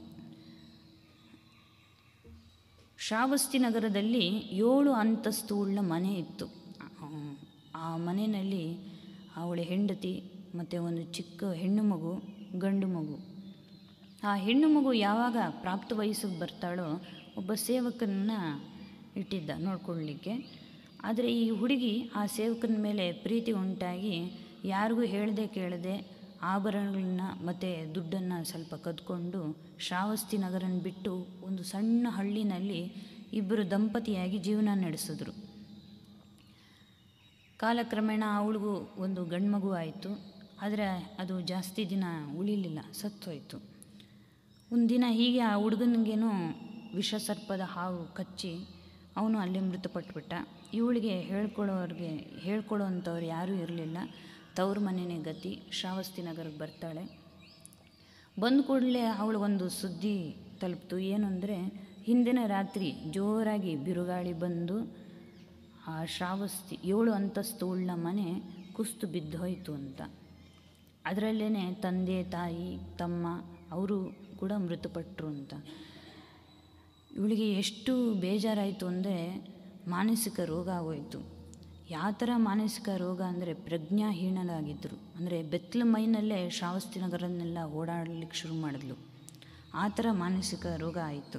ಶ್ರಾವಸ್ತಿ ನಗರದಲ್ಲಿ ಏಳು ಅಂತಸ್ತು ಉಳ್ಳ ಮನೆ ಇತ್ತು ಆ- ಆ ಮನೆಯಲ್ಲಿ ಅವಳ ಹೆಂಡತಿ ಮತ್ತು ಒಂದು ಚಿಕ್ಕ ಹೆಣ್ಣು ಮಗು ಗಂಡು ಮಗು ಆ ಹೆಣ್ಣು ಮಗು ಯಾವಾಗ ಪ್ರಾಪ್ತ ವಯಸ್ಸಿಗೆ ಬರ್ತಾಳೋ ಒಬ್ಬ ಸೇವಕನ್ನ ಇಟ್ಟಿದ್ದ ನೋಡ್ಕೊಳ್ಳಿಕ್ಕೆ ಆದರೆ ಈ ಹುಡುಗಿ ಆ ಸೇವಕನ ಮೇಲೆ ಪ್ರೀತಿ ಉಂಟಾಗಿ ಯಾರಿಗೂ ಹೇಳದೆ ಕೇಳದೆ ಆಭರಣಗಳನ್ನ ಮತ್ತು ದುಡ್ಡನ್ನು ಸ್ವಲ್ಪ ಕದ್ಕೊಂಡು ಶ್ರಾವಸ್ತಿ ನಗರನ ಬಿಟ್ಟು ಒಂದು ಸಣ್ಣ ಹಳ್ಳಿನಲ್ಲಿ ಇಬ್ಬರು ದಂಪತಿಯಾಗಿ ಜೀವನ ನಡೆಸಿದ್ರು ಕಾಲಕ್ರಮೇಣ ಅವಳಿಗೂ ಒಂದು ಗಂಡು ಮಗು ಆಯಿತು ಆದರೆ ಅದು ಜಾಸ್ತಿ ದಿನ ಉಳಿಲಿಲ್ಲ ಸತ್ತೋಯ್ತು ಒಂದಿನ ಹೀಗೆ ಆ ಹುಡುಗನಿಗೇನೋ ವಿಷಸರ್ಪದ ಹಾವು ಕಚ್ಚಿ ಅವನು ಅಲ್ಲೇ ಮೃತಪಟ್ಬಿಟ್ಟ ಇವಳಿಗೆ ಹೇಳ್ಕೊಳ್ಳೋರಿಗೆ ಹೇಳ್ಕೊಳ್ಳೋ ಅಂಥವ್ರು ಯಾರೂ ಇರಲಿಲ್ಲ ತವ್ರ ಮನೆಯೇ ಗತಿ ಶ್ರಾವಸ್ತಿ ನಗರಕ್ಕೆ ಬರ್ತಾಳೆ ಬಂದ ಕೂಡಲೇ ಅವಳಿಗೊಂದು ಸುದ್ದಿ ತಲುಪ್ತು ಏನು ಅಂದರೆ ಹಿಂದಿನ ರಾತ್ರಿ ಜೋರಾಗಿ ಬಿರುಗಾಳಿ ಬಂದು ಆ ಶ್ರಾವಸ್ತಿ ಏಳು ಅಂತಸ್ತು ಉಳ್ಳ ಮನೆ ಕುಸ್ತು ಬಿದ್ದು ಹೋಯಿತು ಅಂತ ಅದರಲ್ಲೇ ತಂದೆ ತಾಯಿ ತಮ್ಮ ಅವರು ಕೂಡ ಮೃತಪಟ್ಟರು ಅಂತ ಇವಳಿಗೆ ಎಷ್ಟು ಬೇಜಾರಾಯಿತು ಅಂದರೆ ಮಾನಸಿಕ ರೋಗ ಆಗೋಯಿತು ಯಾವ ಥರ ಮಾನಸಿಕ ರೋಗ ಅಂದರೆ ಪ್ರಜ್ಞಾಹೀನರಾಗಿದ್ದರು ಅಂದರೆ ಬೆತ್ತಲ ಮೈನಲ್ಲೇ ಶ್ರಾವಸ್ತಿ ನಗರನ್ನೆಲ್ಲ ಓಡಾಡಲಿಕ್ಕೆ ಶುರು ಮಾಡಿದ್ಲು ಆ ಥರ ಮಾನಸಿಕ ರೋಗ ಆಯಿತು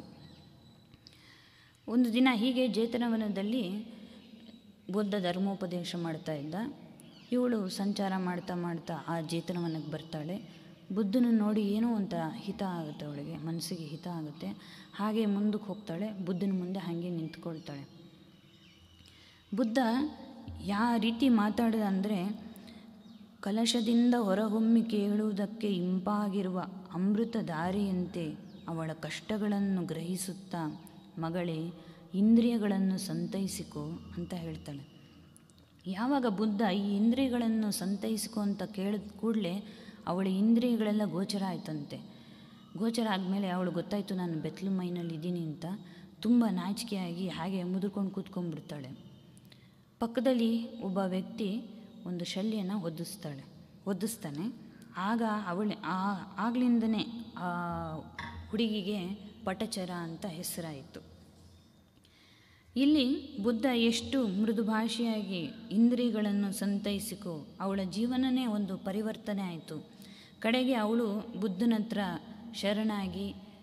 ಒಂದು ದಿನ ಹೀಗೆ ಜೇತನವನದಲ್ಲಿ ಬುದ್ಧ ಧರ್ಮೋಪದೇಶ ಮಾಡ್ತಾ ಇದ್ದ ಇವಳು ಸಂಚಾರ ಮಾಡ್ತಾ ಮಾಡ್ತಾ ಆ ಜೇತನವನಕ್ಕೆ ಬರ್ತಾಳೆ ಬುದ್ಧನ ನೋಡಿ ಏನೋ ಒಂಥರ ಹಿತ ಆಗುತ್ತೆ ಅವಳಿಗೆ ಮನಸ್ಸಿಗೆ ಹಿತ ಆಗುತ್ತೆ ಹಾಗೆ ಮುಂದಕ್ಕೆ ಹೋಗ್ತಾಳೆ ಬುದ್ಧನ ಮುಂದೆ ಹಾಗೆ ನಿಂತ್ಕೊಳ್ತಾಳೆ ಬುದ್ಧ ಯಾವ ರೀತಿ ಮಾತಾಡಿದ ಅಂದರೆ ಕಲಶದಿಂದ ಹೊರಹೊಮ್ಮಿ ಕೇಳುವುದಕ್ಕೆ ಇಂಪಾಗಿರುವ ಅಮೃತ ದಾರಿಯಂತೆ ಅವಳ ಕಷ್ಟಗಳನ್ನು ಗ್ರಹಿಸುತ್ತಾ ಮಗಳೇ ಇಂದ್ರಿಯಗಳನ್ನು ಸಂತೈಸಿಕೋ ಅಂತ ಹೇಳ್ತಾಳೆ ಯಾವಾಗ ಬುದ್ಧ ಈ ಇಂದ್ರಿಯಗಳನ್ನು ಸಂತೈಸಿಕೋ ಅಂತ ಕೇಳಿದ ಕೂಡಲೇ ಅವಳ ಇಂದ್ರಿಯಗಳೆಲ್ಲ ಗೋಚರ ಆಯ್ತಂತೆ ಗೋಚರ ಆದಮೇಲೆ ಅವಳು ಗೊತ್ತಾಯಿತು ನಾನು ಬೆತ್ತಲು ಮೈನಲ್ಲಿ ಇದ್ದೀನಿ ಅಂತ ತುಂಬ ನಾಚಿಕೆಯಾಗಿ ಹಾಗೆ ಮುದುರ್ಕೊಂಡು ಕೂತ್ಕೊಂಡ್ಬಿಡ್ತಾಳೆ ಪಕ್ಕದಲ್ಲಿ ಒಬ್ಬ ವ್ಯಕ್ತಿ ಒಂದು ಶಲ್ಯನ ಒದಿಸ್ತಾಳೆ ಒದಿಸ್ತಾನೆ ಆಗ ಅವಳ ಆ ಆಗ್ಲಿಂದನೇ ಆ ಹುಡುಗಿಗೆ ಪಟಚರ ಅಂತ ಹೆಸರಾಯಿತು ಇಲ್ಲಿ ಬುದ್ಧ ಎಷ್ಟು ಮೃದುಭಾಷೆಯಾಗಿ ಇಂದ್ರಿಯಗಳನ್ನು ಸಂತೈಸಿಕೋ ಅವಳ ಜೀವನನೇ ಒಂದು ಪರಿವರ್ತನೆ ಆಯಿತು ಕಡೆಗೆ ಅವಳು ಬುದ್ಧನ ಹತ್ರ ಶರಣಾಗಿ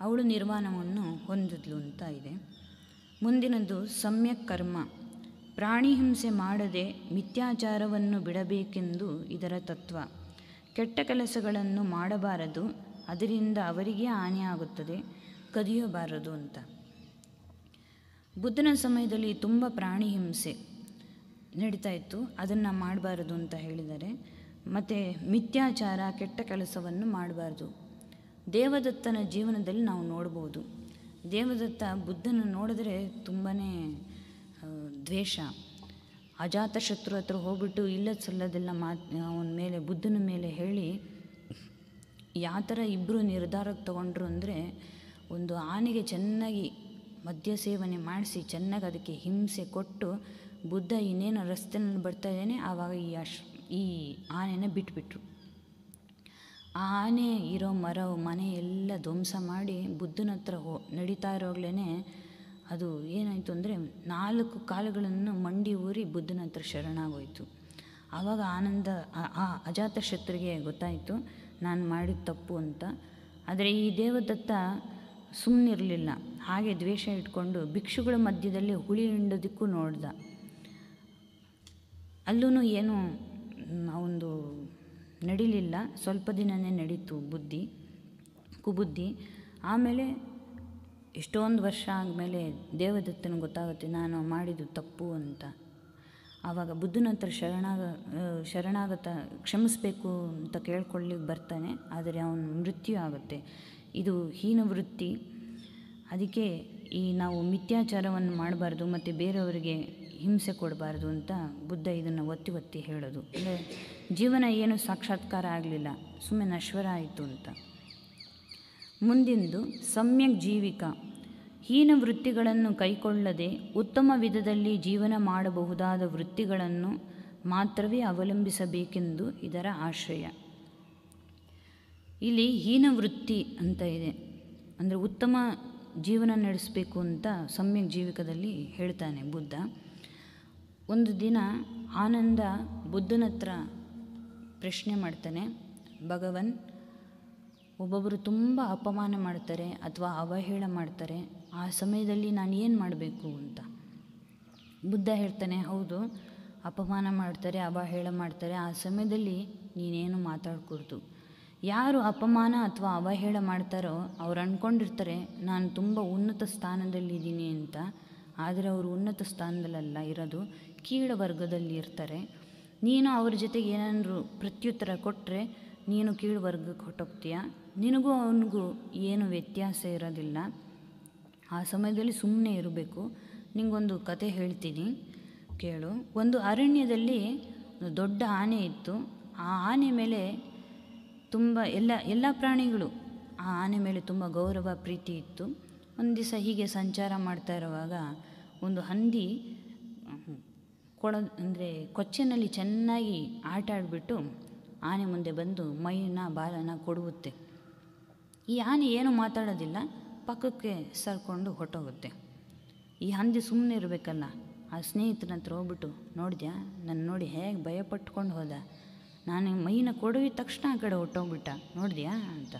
ಅವಳು ನಿರ್ವಾಣವನ್ನು ಹೊಂದಿದ್ಲು ಅಂತ ಇದೆ ಮುಂದಿನದು ಸಮ್ಯಕ್ ಕರ್ಮ ಪ್ರಾಣಿ ಹಿಂಸೆ ಮಾಡದೆ ಮಿಥ್ಯಾಚಾರವನ್ನು ಬಿಡಬೇಕೆಂದು ಇದರ ತತ್ವ ಕೆಟ್ಟ ಕೆಲಸಗಳನ್ನು ಮಾಡಬಾರದು ಅದರಿಂದ ಅವರಿಗೆ ಹಾನಿಯಾಗುತ್ತದೆ ಕದಿಯಬಾರದು ಅಂತ ಬುದ್ಧನ ಸಮಯದಲ್ಲಿ ತುಂಬ ಪ್ರಾಣಿ ಹಿಂಸೆ ನಡೀತಾ ಇತ್ತು ಅದನ್ನು ಮಾಡಬಾರದು ಅಂತ ಹೇಳಿದ್ದಾರೆ ಮತ್ತು ಮಿಥ್ಯಾಚಾರ ಕೆಟ್ಟ ಕೆಲಸವನ್ನು ಮಾಡಬಾರ್ದು ದೇವದತ್ತನ ಜೀವನದಲ್ಲಿ ನಾವು ನೋಡ್ಬೋದು ದೇವದತ್ತ ಬುದ್ಧನ ನೋಡಿದ್ರೆ ತುಂಬಾ ದ್ವೇಷ ಅಜಾತಶತ್ರು ಹತ್ರ ಹೋಗ್ಬಿಟ್ಟು ಇಲ್ಲದ ಸಲ್ಲದೆಲ್ಲ ಮಾತು ಅವನ ಮೇಲೆ ಬುದ್ಧನ ಮೇಲೆ ಹೇಳಿ ಯಾವ ಥರ ಇಬ್ಬರು ನಿರ್ಧಾರಕ್ಕೆ ತಗೊಂಡ್ರು ಅಂದರೆ ಒಂದು ಆನೆಗೆ ಚೆನ್ನಾಗಿ ಮದ್ಯ ಸೇವನೆ ಮಾಡಿಸಿ ಚೆನ್ನಾಗಿ ಅದಕ್ಕೆ ಹಿಂಸೆ ಕೊಟ್ಟು ಬುದ್ಧ ಇನ್ನೇನು ರಸ್ತೆನಲ್ಲಿ ಬರ್ತಾ ಇದ್ದಾನೆ ಆವಾಗ ಈ ಅಶ್ ಈ ಆನೆನ ಬಿಟ್ಬಿಟ್ರು ಆ ಆನೆ ಇರೋ ಮರ ಮನೆ ಎಲ್ಲ ಧ್ವಂಸ ಮಾಡಿ ಬುದ್ಧನ ಹತ್ರ ಹೋ ನಡೀತಾ ಇರೋಗ್ಲೇ ಅದು ಏನಾಯಿತು ಅಂದರೆ ನಾಲ್ಕು ಕಾಲುಗಳನ್ನು ಮಂಡಿ ಊರಿ ಬುದ್ಧನ ಹತ್ರ ಶರಣಾಗೋಯಿತು ಆವಾಗ ಆನಂದ ಆ- ಆ ಅಜಾತಶತ್ರುಗೆ ಗೊತ್ತಾಯಿತು ನಾನು ಮಾಡಿದ ತಪ್ಪು ಅಂತ ಆದರೆ ಈ ದೇವದತ್ತ ಸುಮ್ಮನಿರಲಿಲ್ಲ ಹಾಗೆ ದ್ವೇಷ ಇಟ್ಕೊಂಡು ಭಿಕ್ಷುಗಳ ಮಧ್ಯದಲ್ಲಿ ಹುಳಿ ಹಿಂಡೋದಕ್ಕೂ ನೋಡ್ದ ಅಲ್ಲೂ ಏನು ಒಂದು ನಡಿಲಿಲ್ಲ ಸ್ವಲ್ಪ ದಿನವೇ ನಡೀತು ಬುದ್ಧಿ ಕುಬುದ್ಧಿ ಆಮೇಲೆ ಎಷ್ಟೊಂದು ವರ್ಷ ಆದಮೇಲೆ ದೇವದತ್ತನಿಗೆ ಗೊತ್ತಾಗುತ್ತೆ ನಾನು ಮಾಡಿದ್ದು ತಪ್ಪು ಅಂತ ಆವಾಗ ಬುದ್ಧನ ಹತ್ರ ಶರಣಾಗ ಆ, ಶರಣಾಗತ ಕ್ಷಮಿಸಬೇಕು ಅಂತ ಕೇಳ್ಕೊಳ್ಳಿಕ್ಕೆ ಬರ್ತಾನೆ ಆದರೆ ಅವನ ಮೃತ್ಯು ಆಗುತ್ತೆ ಇದು ಹೀನ ವೃತ್ತಿ ಅದಕ್ಕೆ ಈ ನಾವು ಮಿಥ್ಯಾಚಾರವನ್ನು ಮಾಡಬಾರ್ದು ಮತ್ತು ಬೇರೆಯವರಿಗೆ ಹಿಂಸೆ ಕೊಡಬಾರ್ದು ಅಂತ ಬುದ್ಧ ಇದನ್ನು ಒತ್ತಿ ಒತ್ತಿ ಹೇಳೋದು ಅಂದರೆ ಜೀವನ ಏನು ಸಾಕ್ಷಾತ್ಕಾರ ಆಗಲಿಲ್ಲ ಸುಮ್ಮನೆ ನಶ್ವರ ಆಯಿತು ಅಂತ ಮುಂದಿಂದು ಸಮ್ಯಕ್ ಜೀವಿಕ ಹೀನ ವೃತ್ತಿಗಳನ್ನು ಕೈಕೊಳ್ಳದೆ ಉತ್ತಮ ವಿಧದಲ್ಲಿ ಜೀವನ ಮಾಡಬಹುದಾದ ವೃತ್ತಿಗಳನ್ನು ಮಾತ್ರವೇ ಅವಲಂಬಿಸಬೇಕೆಂದು ಇದರ ಆಶ್ರಯ ಇಲ್ಲಿ ಹೀನ ವೃತ್ತಿ ಅಂತ ಇದೆ ಅಂದರೆ ಉತ್ತಮ ಜೀವನ ನಡೆಸಬೇಕು ಅಂತ ಸಮ್ಯಕ್ ಜೀವಿಕದಲ್ಲಿ ಹೇಳ್ತಾನೆ ಬುದ್ಧ ಒಂದು ದಿನ ಆನಂದ ಬುದ್ಧನ ಹತ್ರ ಪ್ರಶ್ನೆ ಮಾಡ್ತಾನೆ ಭಗವನ್ ಒಬ್ಬೊಬ್ಬರು ತುಂಬ ಅಪಮಾನ ಮಾಡ್ತಾರೆ ಅಥವಾ ಅವಹೇಳ ಮಾಡ್ತಾರೆ ಆ ಸಮಯದಲ್ಲಿ ನಾನು ಏನು ಮಾಡಬೇಕು ಅಂತ ಬುದ್ಧ ಹೇಳ್ತಾನೆ ಹೌದು ಅಪಮಾನ ಮಾಡ್ತಾರೆ ಅವಹೇಳ ಮಾಡ್ತಾರೆ ಆ ಸಮಯದಲ್ಲಿ ನೀನೇನು ಮಾತಾಡ್ಕೊಡ್ದು ಯಾರು ಅಪಮಾನ ಅಥವಾ ಅವಹೇಳ ಮಾಡ್ತಾರೋ ಅವ್ರು ಅಂದ್ಕೊಂಡಿರ್ತಾರೆ ನಾನು ತುಂಬ ಉನ್ನತ ಸ್ಥಾನದಲ್ಲಿದ್ದೀನಿ ಅಂತ ಆದರೆ ಅವರು ಉನ್ನತ ಸ್ಥಾನದಲ್ಲಲ್ಲ ಇರೋದು ಕೀಳ ವರ್ಗದಲ್ಲಿ ಇರ್ತಾರೆ ನೀನು ಅವ್ರ ಜೊತೆಗೆ ಏನಾದರೂ ಪ್ರತ್ಯುತ್ತರ ಕೊಟ್ಟರೆ ನೀನು ಕೀಳು ವರ್ಗಕ್ಕೆ ಹೊಟ್ಟೋಗ್ತೀಯ ನಿನಗೂ ಅವನಿಗೂ ಏನು ವ್ಯತ್ಯಾಸ ಇರೋದಿಲ್ಲ ಆ ಸಮಯದಲ್ಲಿ ಸುಮ್ಮನೆ ಇರಬೇಕು ನಿಂಗೊಂದು ಕತೆ ಹೇಳ್ತೀನಿ ಕೇಳು ಒಂದು ಅರಣ್ಯದಲ್ಲಿ ಒಂದು ದೊಡ್ಡ ಆನೆ ಇತ್ತು ಆ ಆನೆ ಮೇಲೆ ತುಂಬ ಎಲ್ಲ ಎಲ್ಲ ಪ್ರಾಣಿಗಳು ಆ ಆನೆ ಮೇಲೆ ತುಂಬ ಗೌರವ ಪ್ರೀತಿ ಇತ್ತು ಒಂದು ದಿವಸ ಹೀಗೆ ಸಂಚಾರ ಮಾಡ್ತಾ ಇರುವಾಗ ಒಂದು ಹಂದಿ ಹ್ಮ್, ಕೊಳ ಅಂದರೆ ಕೊಚ್ಚೆನಲ್ಲಿ ಚೆನ್ನಾಗಿ ಆಟ ಆಡಿಬಿಟ್ಟು ಆನೆ ಮುಂದೆ ಬಂದು ಮೈನ ಬಾಲನ ಕೊಡುತ್ತೆ ಈ ಆನೆ ಏನು ಮಾತಾಡೋದಿಲ್ಲ ಪಕ್ಕಕ್ಕೆ ಸರ್ಕೊಂಡು ಹೊಟ್ಟೋಗುತ್ತೆ ಈ ಹಂದಿ ಸುಮ್ಮನೆ ಇರಬೇಕಲ್ಲ ಆ ಸ್ನೇಹಿತನ ಹತ್ರ ಹೋಗ್ಬಿಟ್ಟು ನೋಡಿದ್ಯಾ ನನ್ನ ನೋಡಿ ಹೇಗೆ ಭಯಪಟ್ಕೊಂಡು ಹೋದ ನಾನು ಮೈನ ಕೊಡುವಿದ ತಕ್ಷಣ ಆ ಕಡೆ ಹೊಟ್ಟೋಗ್ಬಿಟ್ಟ ನೋಡಿದ್ಯಾ ಅಂತ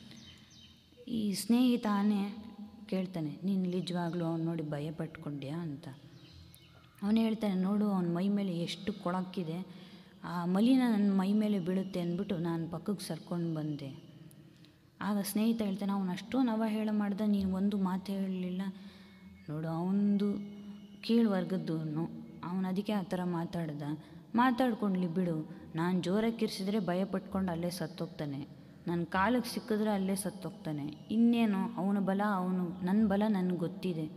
ಈ ಸ್ನೇಹಿತ ಆನೆ ಕೇಳ್ತಾನೆ ನೀನು ನಿಜವಾಗ್ಲೂ ಅವ್ನು ನೋಡಿ ಭಯ ಪಟ್ಕೊಂಡ್ಯಾ ಅಂತ ಅವನು ಹೇಳ್ತಾನೆ ನೋಡು ಅವನ ಮೈ ಮೇಲೆ ಎಷ್ಟು ಕೊಳಕಿದೆ ಆ ಮಲಿನ ನನ್ನ ಮೈ ಮೇಲೆ ಬೀಳುತ್ತೆ ಅಂದ್ಬಿಟ್ಟು ನಾನು ಪಕ್ಕಕ್ಕೆ ಸರ್ಕೊಂಡು ಬಂದೆ ಆಗ ಸ್ನೇಹಿತ ಹೇಳ್ತಾನೆ ಅವನು ಅಷ್ಟೊಂದು ಅವಹೇಳ ಮಾಡ್ದ ನೀನು ಒಂದು ಮಾತು ಹೇಳಲಿಲ್ಲ ನೋಡು ಅವನದು ಕೀಳು ವರ್ಗದ್ದವನು ಅವನು ಅದಕ್ಕೆ ಆ ಥರ ಮಾತಾಡ್ದ ಮಾತಾಡ್ಕೊಂಡ್ಲಿ ಬಿಡು ನಾನು ಜೋರಾಗಿ ಕಿರ್ಸಿದ್ರೆ ಭಯ ಪಟ್ಕೊಂಡು ಅಲ್ಲೇ ಸತ್ತೋಗ್ತಾನೆ ನನ್ನ ಕಾಲಿಗೆ ಸಿಕ್ಕಿದ್ರೆ ಅಲ್ಲೇ ಸತ್ತೋಗ್ತಾನೆ ಇನ್ನೇನು ಅವನ ಬಲ ಅವನು ನನ್ನ ಬಲ ನನಗೆ ಗೊತ್ತಿದೆ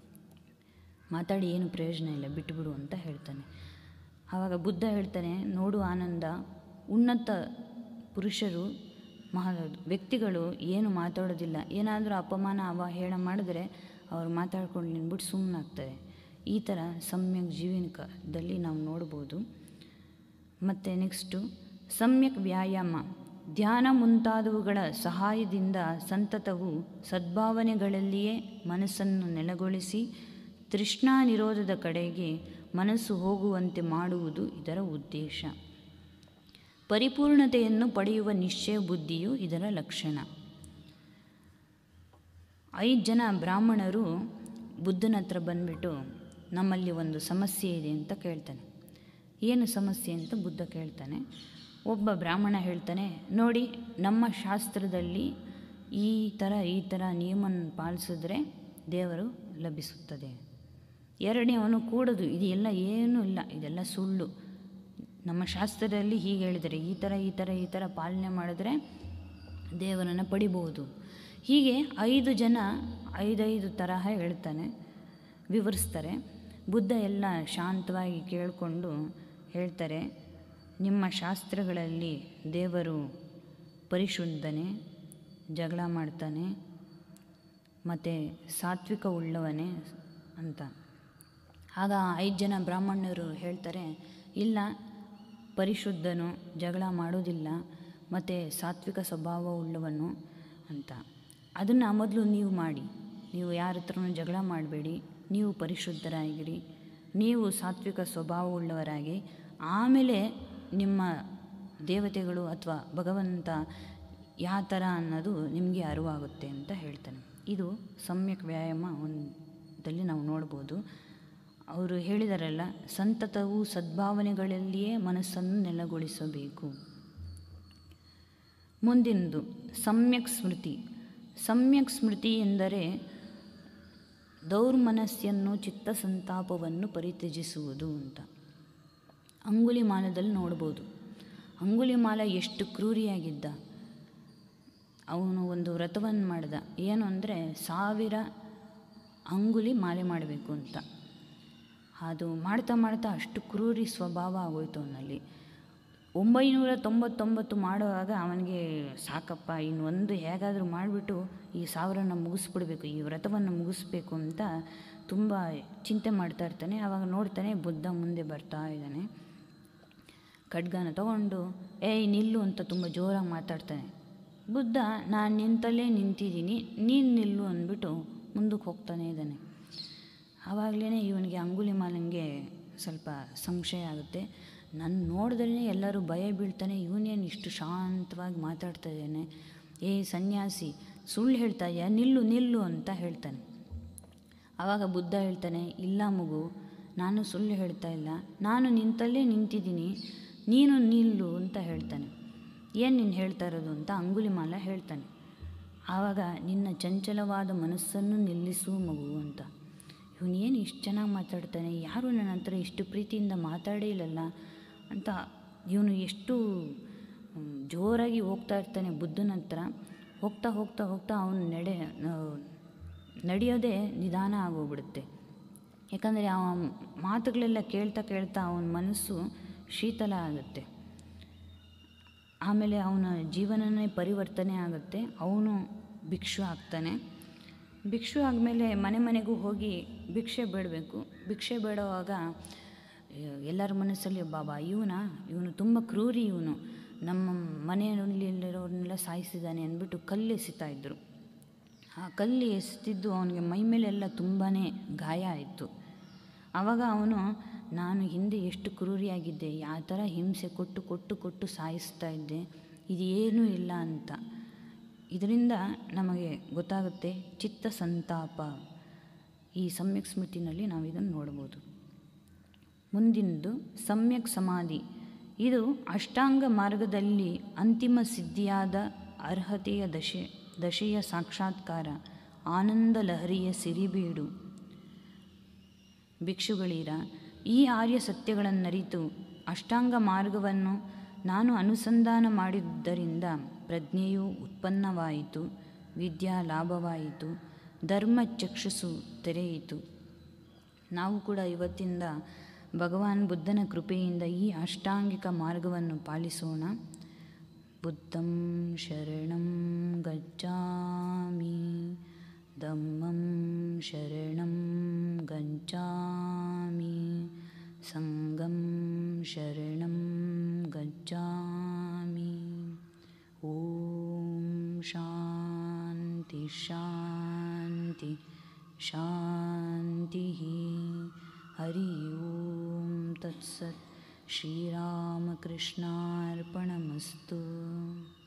ಮಾತಾಡಿ ಏನು ಪ್ರಯೋಜನ ಇಲ್ಲ ಬಿಟ್ಟುಬಿಡು ಅಂತ ಹೇಳ್ತಾನೆ ಆವಾಗ ಬುದ್ಧ ಹೇಳ್ತಾನೆ ನೋಡು ಆನಂದ ಉನ್ನತ ಪುರುಷರು ಮಹಾ ವ್ಯಕ್ತಿಗಳು ಏನು ಮಾತಾಡೋದಿಲ್ಲ ಏನಾದರೂ ಅಪಮಾನ ಅವಹೇಳ ಮಾಡಿದ್ರೆ ಅವ್ರು ಮಾತಾಡ್ಕೊಂಡು ನಿನ್ಬಿಟ್ಟು ಸುಮ್ಮನಾಗ್ತಾರೆ ಈ ಥರ ಸಮ್ಯಕ್ ಜೀವನಕದಲ್ಲಿ ನಾವು ನೋಡ್ಬೋದು ಮತ್ತು ನೆಕ್ಸ್ಟು ಸಮ್ಯಕ್ ವ್ಯಾಯಾಮ ಧ್ಯಾನ ಮುಂತಾದವುಗಳ ಸಹಾಯದಿಂದ ಸಂತತವು ಸದ್ಭಾವನೆಗಳಲ್ಲಿಯೇ ಮನಸ್ಸನ್ನು ನೆಲೆಗೊಳಿಸಿ ತೃಷ್ಣಾ ನಿರೋಧದ ಕಡೆಗೆ ಮನಸ್ಸು ಹೋಗುವಂತೆ ಮಾಡುವುದು ಇದರ ಉದ್ದೇಶ ಪರಿಪೂರ್ಣತೆಯನ್ನು ಪಡೆಯುವ ನಿಶ್ಚಯ ಬುದ್ಧಿಯು ಇದರ ಲಕ್ಷಣ ಐದು ಜನ ಬ್ರಾಹ್ಮಣರು ಬುದ್ಧನ ಹತ್ರ ಬಂದುಬಿಟ್ಟು ನಮ್ಮಲ್ಲಿ ಒಂದು ಸಮಸ್ಯೆ ಇದೆ ಅಂತ ಕೇಳ್ತಾನೆ ಏನು ಸಮಸ್ಯೆ ಅಂತ ಬುದ್ಧ ಕೇಳ್ತಾನೆ ಒಬ್ಬ ಬ್ರಾಹ್ಮಣ ಹೇಳ್ತಾನೆ ನೋಡಿ ನಮ್ಮ ಶಾಸ್ತ್ರದಲ್ಲಿ ಈ ಥರ ಈ ಥರ ನಿಯಮನ ಪಾಲಿಸಿದ್ರೆ ದೇವರು ಲಭಿಸುತ್ತದೆ ಎರಡನೇ ಅವನು ಕೂಡದು ಇದೆಲ್ಲ ಏನೂ ಇಲ್ಲ ಇದೆಲ್ಲ ಸುಳ್ಳು ನಮ್ಮ ಶಾಸ್ತ್ರದಲ್ಲಿ ಹೀಗೆ ಹೇಳಿದರೆ ಈ ಥರ ಈ ಥರ ಈ ಥರ ಪಾಲನೆ ಮಾಡಿದ್ರೆ ದೇವರನ್ನು ಪಡಿಬೋದು ಹೀಗೆ ಐದು ಜನ ಐದೈದು ತರಹ ಹೇಳ್ತಾನೆ ವಿವರಿಸ್ತಾರೆ ಬುದ್ಧ ಎಲ್ಲ ಶಾಂತವಾಗಿ ಕೇಳಿಕೊಂಡು ಹೇಳ್ತಾರೆ ನಿಮ್ಮ ಶಾಸ್ತ್ರಗಳಲ್ಲಿ ದೇವರು ಪರಿಶುದ್ಧನೇ ಜಗಳ ಮಾಡ್ತಾನೆ ಮತ್ತು ಸಾತ್ವಿಕ ಉಳ್ಳವನೇ ಅಂತ ಆಗ ಐದು ಜನ ಬ್ರಾಹ್ಮಣರು ಹೇಳ್ತಾರೆ ಇಲ್ಲ ಪರಿಶುದ್ಧನು ಜಗಳ ಮಾಡೋದಿಲ್ಲ ಮತ್ತು ಸಾತ್ವಿಕ ಸ್ವಭಾವ ಉಳ್ಳವನು ಅಂತ ಅದನ್ನು ಮೊದಲು ನೀವು ಮಾಡಿ ನೀವು ಯಾರ ಹತ್ರನೂ ಜಗಳ ಮಾಡಬೇಡಿ ನೀವು ಪರಿಶುದ್ಧರಾಗಿರಿ ನೀವು ಸಾತ್ವಿಕ ಸ್ವಭಾವ ಉಳ್ಳವರಾಗಿ ಆಮೇಲೆ ನಿಮ್ಮ ದೇವತೆಗಳು ಅಥವಾ ಭಗವಂತ ಯಾವ ಥರ ಅನ್ನೋದು ನಿಮಗೆ ಅರಿವಾಗುತ್ತೆ ಅಂತ ಹೇಳ್ತಾನೆ ಇದು ಸಮ್ಯಕ್ ವ್ಯಾಯಾಮ ಒಂದಲ್ಲಿ ನಾವು ನೋಡ್ಬೋದು ಅವರು ಹೇಳಿದಾರಲ್ಲ ಸಂತತವು ಸದ್ಭಾವನೆಗಳಲ್ಲಿಯೇ ಮನಸ್ಸನ್ನು ನೆಲೆಗೊಳಿಸಬೇಕು ಮುಂದಿನದು ಸಮ್ಯಕ್ ಸ್ಮೃತಿ ಸಮ್ಯಕ್ ಸ್ಮೃತಿ ಎಂದರೆ ದೌರ್ಮನಸ್ಯನ್ನು ಚಿತ್ತಸಂತಾಪವನ್ನು ಪರಿತ್ಯಜಿಸುವುದು ಅಂತ ಅಂಗುಲಿಮಾಲದಲ್ಲಿ ನೋಡ್ಬೋದು ಅಂಗುಲಿಮಾಲ ಎಷ್ಟು ಕ್ರೂರಿಯಾಗಿದ್ದ ಅವನು ಒಂದು ವ್ರತವನ್ನು ಮಾಡ್ದ ಏನು ಅಂದರೆ ಸಾವಿರ ಅಂಗುಲಿ ಮಾಲೆ ಮಾಡಬೇಕು ಅಂತ ಅದು ಮಾಡ್ತಾ ಮಾಡ್ತಾ ಅಷ್ಟು ಕ್ರೂರಿ ಸ್ವಭಾವ ಆಗೋಯ್ತು ಅವನಲ್ಲಿ ಒಂಬೈನೂರ ತೊಂಬತ್ತೊಂಬತ್ತು ಮಾಡುವಾಗ ಅವನಿಗೆ ಸಾಕಪ್ಪ ಇನ್ನು ಒಂದು ಹೇಗಾದರೂ ಮಾಡಿಬಿಟ್ಟು ಈ ಸಾವಿರನ ಮುಗಿಸ್ಬಿಡ್ಬೇಕು ಈ ವ್ರತವನ್ನು ಮುಗಿಸ್ಬೇಕು ಅಂತ ತುಂಬ ಚಿಂತೆ ಮಾಡ್ತಾ ಇರ್ತಾನೆ ಆವಾಗ ನೋಡ್ತಾನೆ ಬುದ್ಧ ಮುಂದೆ ಬರ್ತಾ ಇದ್ದಾನೆ ಖಡ್ಗನ ತಗೊಂಡು ಏಯ್ ನಿಲ್ಲು ಅಂತ ತುಂಬ ಜೋರಾಗಿ ಮಾತಾಡ್ತಾನೆ ಬುದ್ಧ ನಾನು ನಿಂತಲ್ಲೇ ನಿಂತಿದ್ದೀನಿ ನೀನು ನಿಲ್ಲು ಅಂದ್ಬಿಟ್ಟು ಮುಂದಕ್ಕೆ ಹೋಗ್ತಾನೆ ಇದ್ದಾನೆ ಆವಾಗಲೇ ಇವನಿಗೆ ಅಂಗುಲಿ ಮಾಲಂಗೆ ಸ್ವಲ್ಪ ಸಂಶಯ ಆಗುತ್ತೆ ನಾನು ನೋಡಿದ್ರೆ ಎಲ್ಲರೂ ಭಯ ಬೀಳ್ತಾನೆ ಇವನೇನು ಇಷ್ಟು ಶಾಂತವಾಗಿ ಮಾತಾಡ್ತಾ ಇದ್ದಾನೆ ಏ ಸನ್ಯಾಸಿ ಸುಳ್ಳು ಹೇಳ್ತಾ ಇದೆಯಾ ನಿಲ್ಲು ನಿಲ್ಲು ಅಂತ ಹೇಳ್ತಾನೆ ಆವಾಗ ಬುದ್ಧ ಹೇಳ್ತಾನೆ ಇಲ್ಲ ಮಗು ನಾನು ಸುಳ್ಳು ಹೇಳ್ತಾ ಇಲ್ಲ ನಾನು ನಿಂತಲ್ಲೇ ನಿಂತಿದ್ದೀನಿ ನೀನು ನಿಲ್ಲು ಅಂತ ಹೇಳ್ತಾನೆ ಏನು ನೀನು ಹೇಳ್ತಾ ಇರೋದು ಅಂತ ಅಂಗುಲಿಮಾಲ ಹೇಳ್ತಾನೆ ಆವಾಗ ನಿನ್ನ ಚಂಚಲವಾದ ಮನಸ್ಸನ್ನು ನಿಲ್ಲಿಸು ಮಗು ಅಂತ ಇವನು ಏನು ಇಷ್ಟು ಚೆನ್ನಾಗಿ ಮಾತಾಡ್ತಾನೆ ಯಾರು ನನ್ನ ಹತ್ರ ಇಷ್ಟು ಪ್ರೀತಿಯಿಂದ ಮಾತಾಡೇ ಇಲ್ಲಲ್ಲ ಅಂತ ಇವನು ಎಷ್ಟು ಜೋರಾಗಿ ಹೋಗ್ತಾ ಇರ್ತಾನೆ ಬುದ್ಧನ ಹತ್ರ ಹೋಗ್ತಾ ಹೋಗ್ತಾ ಹೋಗ್ತಾ ಅವನು ನಡೆ ನಡೆಯೋದೇ ನಿಧಾನ ಆಗೋಗ್ಬಿಡುತ್ತೆ ಯಾಕಂದರೆ ಆ ಮಾತುಗಳೆಲ್ಲ ಕೇಳ್ತಾ ಕೇಳ್ತಾ ಅವನ ಮನಸ್ಸು ಶೀತಲ ಆಗುತ್ತೆ ಆಮೇಲೆ ಅವನ ಜೀವನನೇ ಪರಿವರ್ತನೆ ಆಗುತ್ತೆ ಅವನು ಭಿಕ್ಷು ಆಗ್ತಾನೆ ಭಿಕ್ಷು ಆದಮೇಲೆ ಮನೆ ಮನೆಗೂ ಹೋಗಿ ಭಿಕ್ಷೆ ಬೇಡಬೇಕು ಭಿಕ್ಷೆ ಬೇಡುವಾಗ ಎಲ್ಲರ ಮನಸ್ಸಲ್ಲಿ ಬಾಬಾ ಇವನ ಇವನು ತುಂಬ ಕ್ರೂರಿ ಇವನು ನಮ್ಮ ಮನೆಯಲ್ಲಿರೋರನ್ನೆಲ್ಲ ಸಾಯಿಸಿದ್ದಾನೆ ಅಂದ್ಬಿಟ್ಟು ಕಲ್ಲು ಎಸಿತಾ ಇದ್ದರು ಆ ಕಲ್ಲು ಎಸೆತಿದ್ದು ಅವನಿಗೆ ಮೈ ಮೇಲೆಲ್ಲ ತುಂಬಾ ಗಾಯ ಆಯಿತು ಆವಾಗ ಅವನು ನಾನು ಹಿಂದೆ ಎಷ್ಟು ಕ್ರೂರಿಯಾಗಿದ್ದೆ ಯಾವ ಥರ ಹಿಂಸೆ ಕೊಟ್ಟು ಕೊಟ್ಟು ಕೊಟ್ಟು ಸಾಯಿಸ್ತಾ ಇದ್ದೆ ಇದೇನೂ ಇಲ್ಲ ಅಂತ ಇದರಿಂದ ನಮಗೆ ಗೊತ್ತಾಗುತ್ತೆ ಚಿತ್ತ ಸಂತಾಪ ಈ ಸಮ್ಯಕ್ ಸ್ಮೃತಿನಲ್ಲಿ ನಾವು ಇದನ್ನು ನೋಡ್ಬೋದು ಮುಂದಿನದು ಸಮ್ಯಕ್ ಸಮಾಧಿ ಇದು ಅಷ್ಟಾಂಗ ಮಾರ್ಗದಲ್ಲಿ ಅಂತಿಮ ಸಿದ್ಧಿಯಾದ ಅರ್ಹತೆಯ ದಶೆ ದಶೆಯ ಸಾಕ್ಷಾತ್ಕಾರ ಆನಂದ ಲಹರಿಯ ಸಿರಿಬೀಡು ಭಿಕ್ಷುಗಳೀರ ಈ ಆರ್ಯ ಸತ್ಯಗಳನ್ನರಿತು ಅಷ್ಟಾಂಗ ಮಾರ್ಗವನ್ನು ನಾನು ಅನುಸಂಧಾನ ಮಾಡಿದ್ದರಿಂದ ಪ್ರಜ್ಞೆಯು ಉತ್ಪನ್ನವಾಯಿತು ವಿದ್ಯಾ ಲಾಭವಾಯಿತು ಧರ್ಮ ಚಕ್ಷುಸು ತೆರೆಯಿತು ನಾವು ಕೂಡ ಇವತ್ತಿಂದ ಭಗವಾನ್ ಬುದ್ಧನ ಕೃಪೆಯಿಂದ ಈ ಅಷ್ಟಾಂಗಿಕ ಮಾರ್ಗವನ್ನು ಪಾಲಿಸೋಣ ಬುದ್ಧಂ ಶರಣಂ ಗಚ್ಚಾಮಿ ಧಮ್ಮಂ ಶರಣಂ ಗಚ್ಚಾಮಿ ಸಂಗಂ ಶರಣಂ ಗಚ್ಚಾಮಿ ಓಂ ಶಾಂತಿ ಶಾಂತಿ ಶಾಂತಿ ಹರಿ ಓಂ ತತ್ಸತ್ ಶ್ರೀರಾಮಕೃಷ್ಣಾರ್ಪಣಮಸ್ತು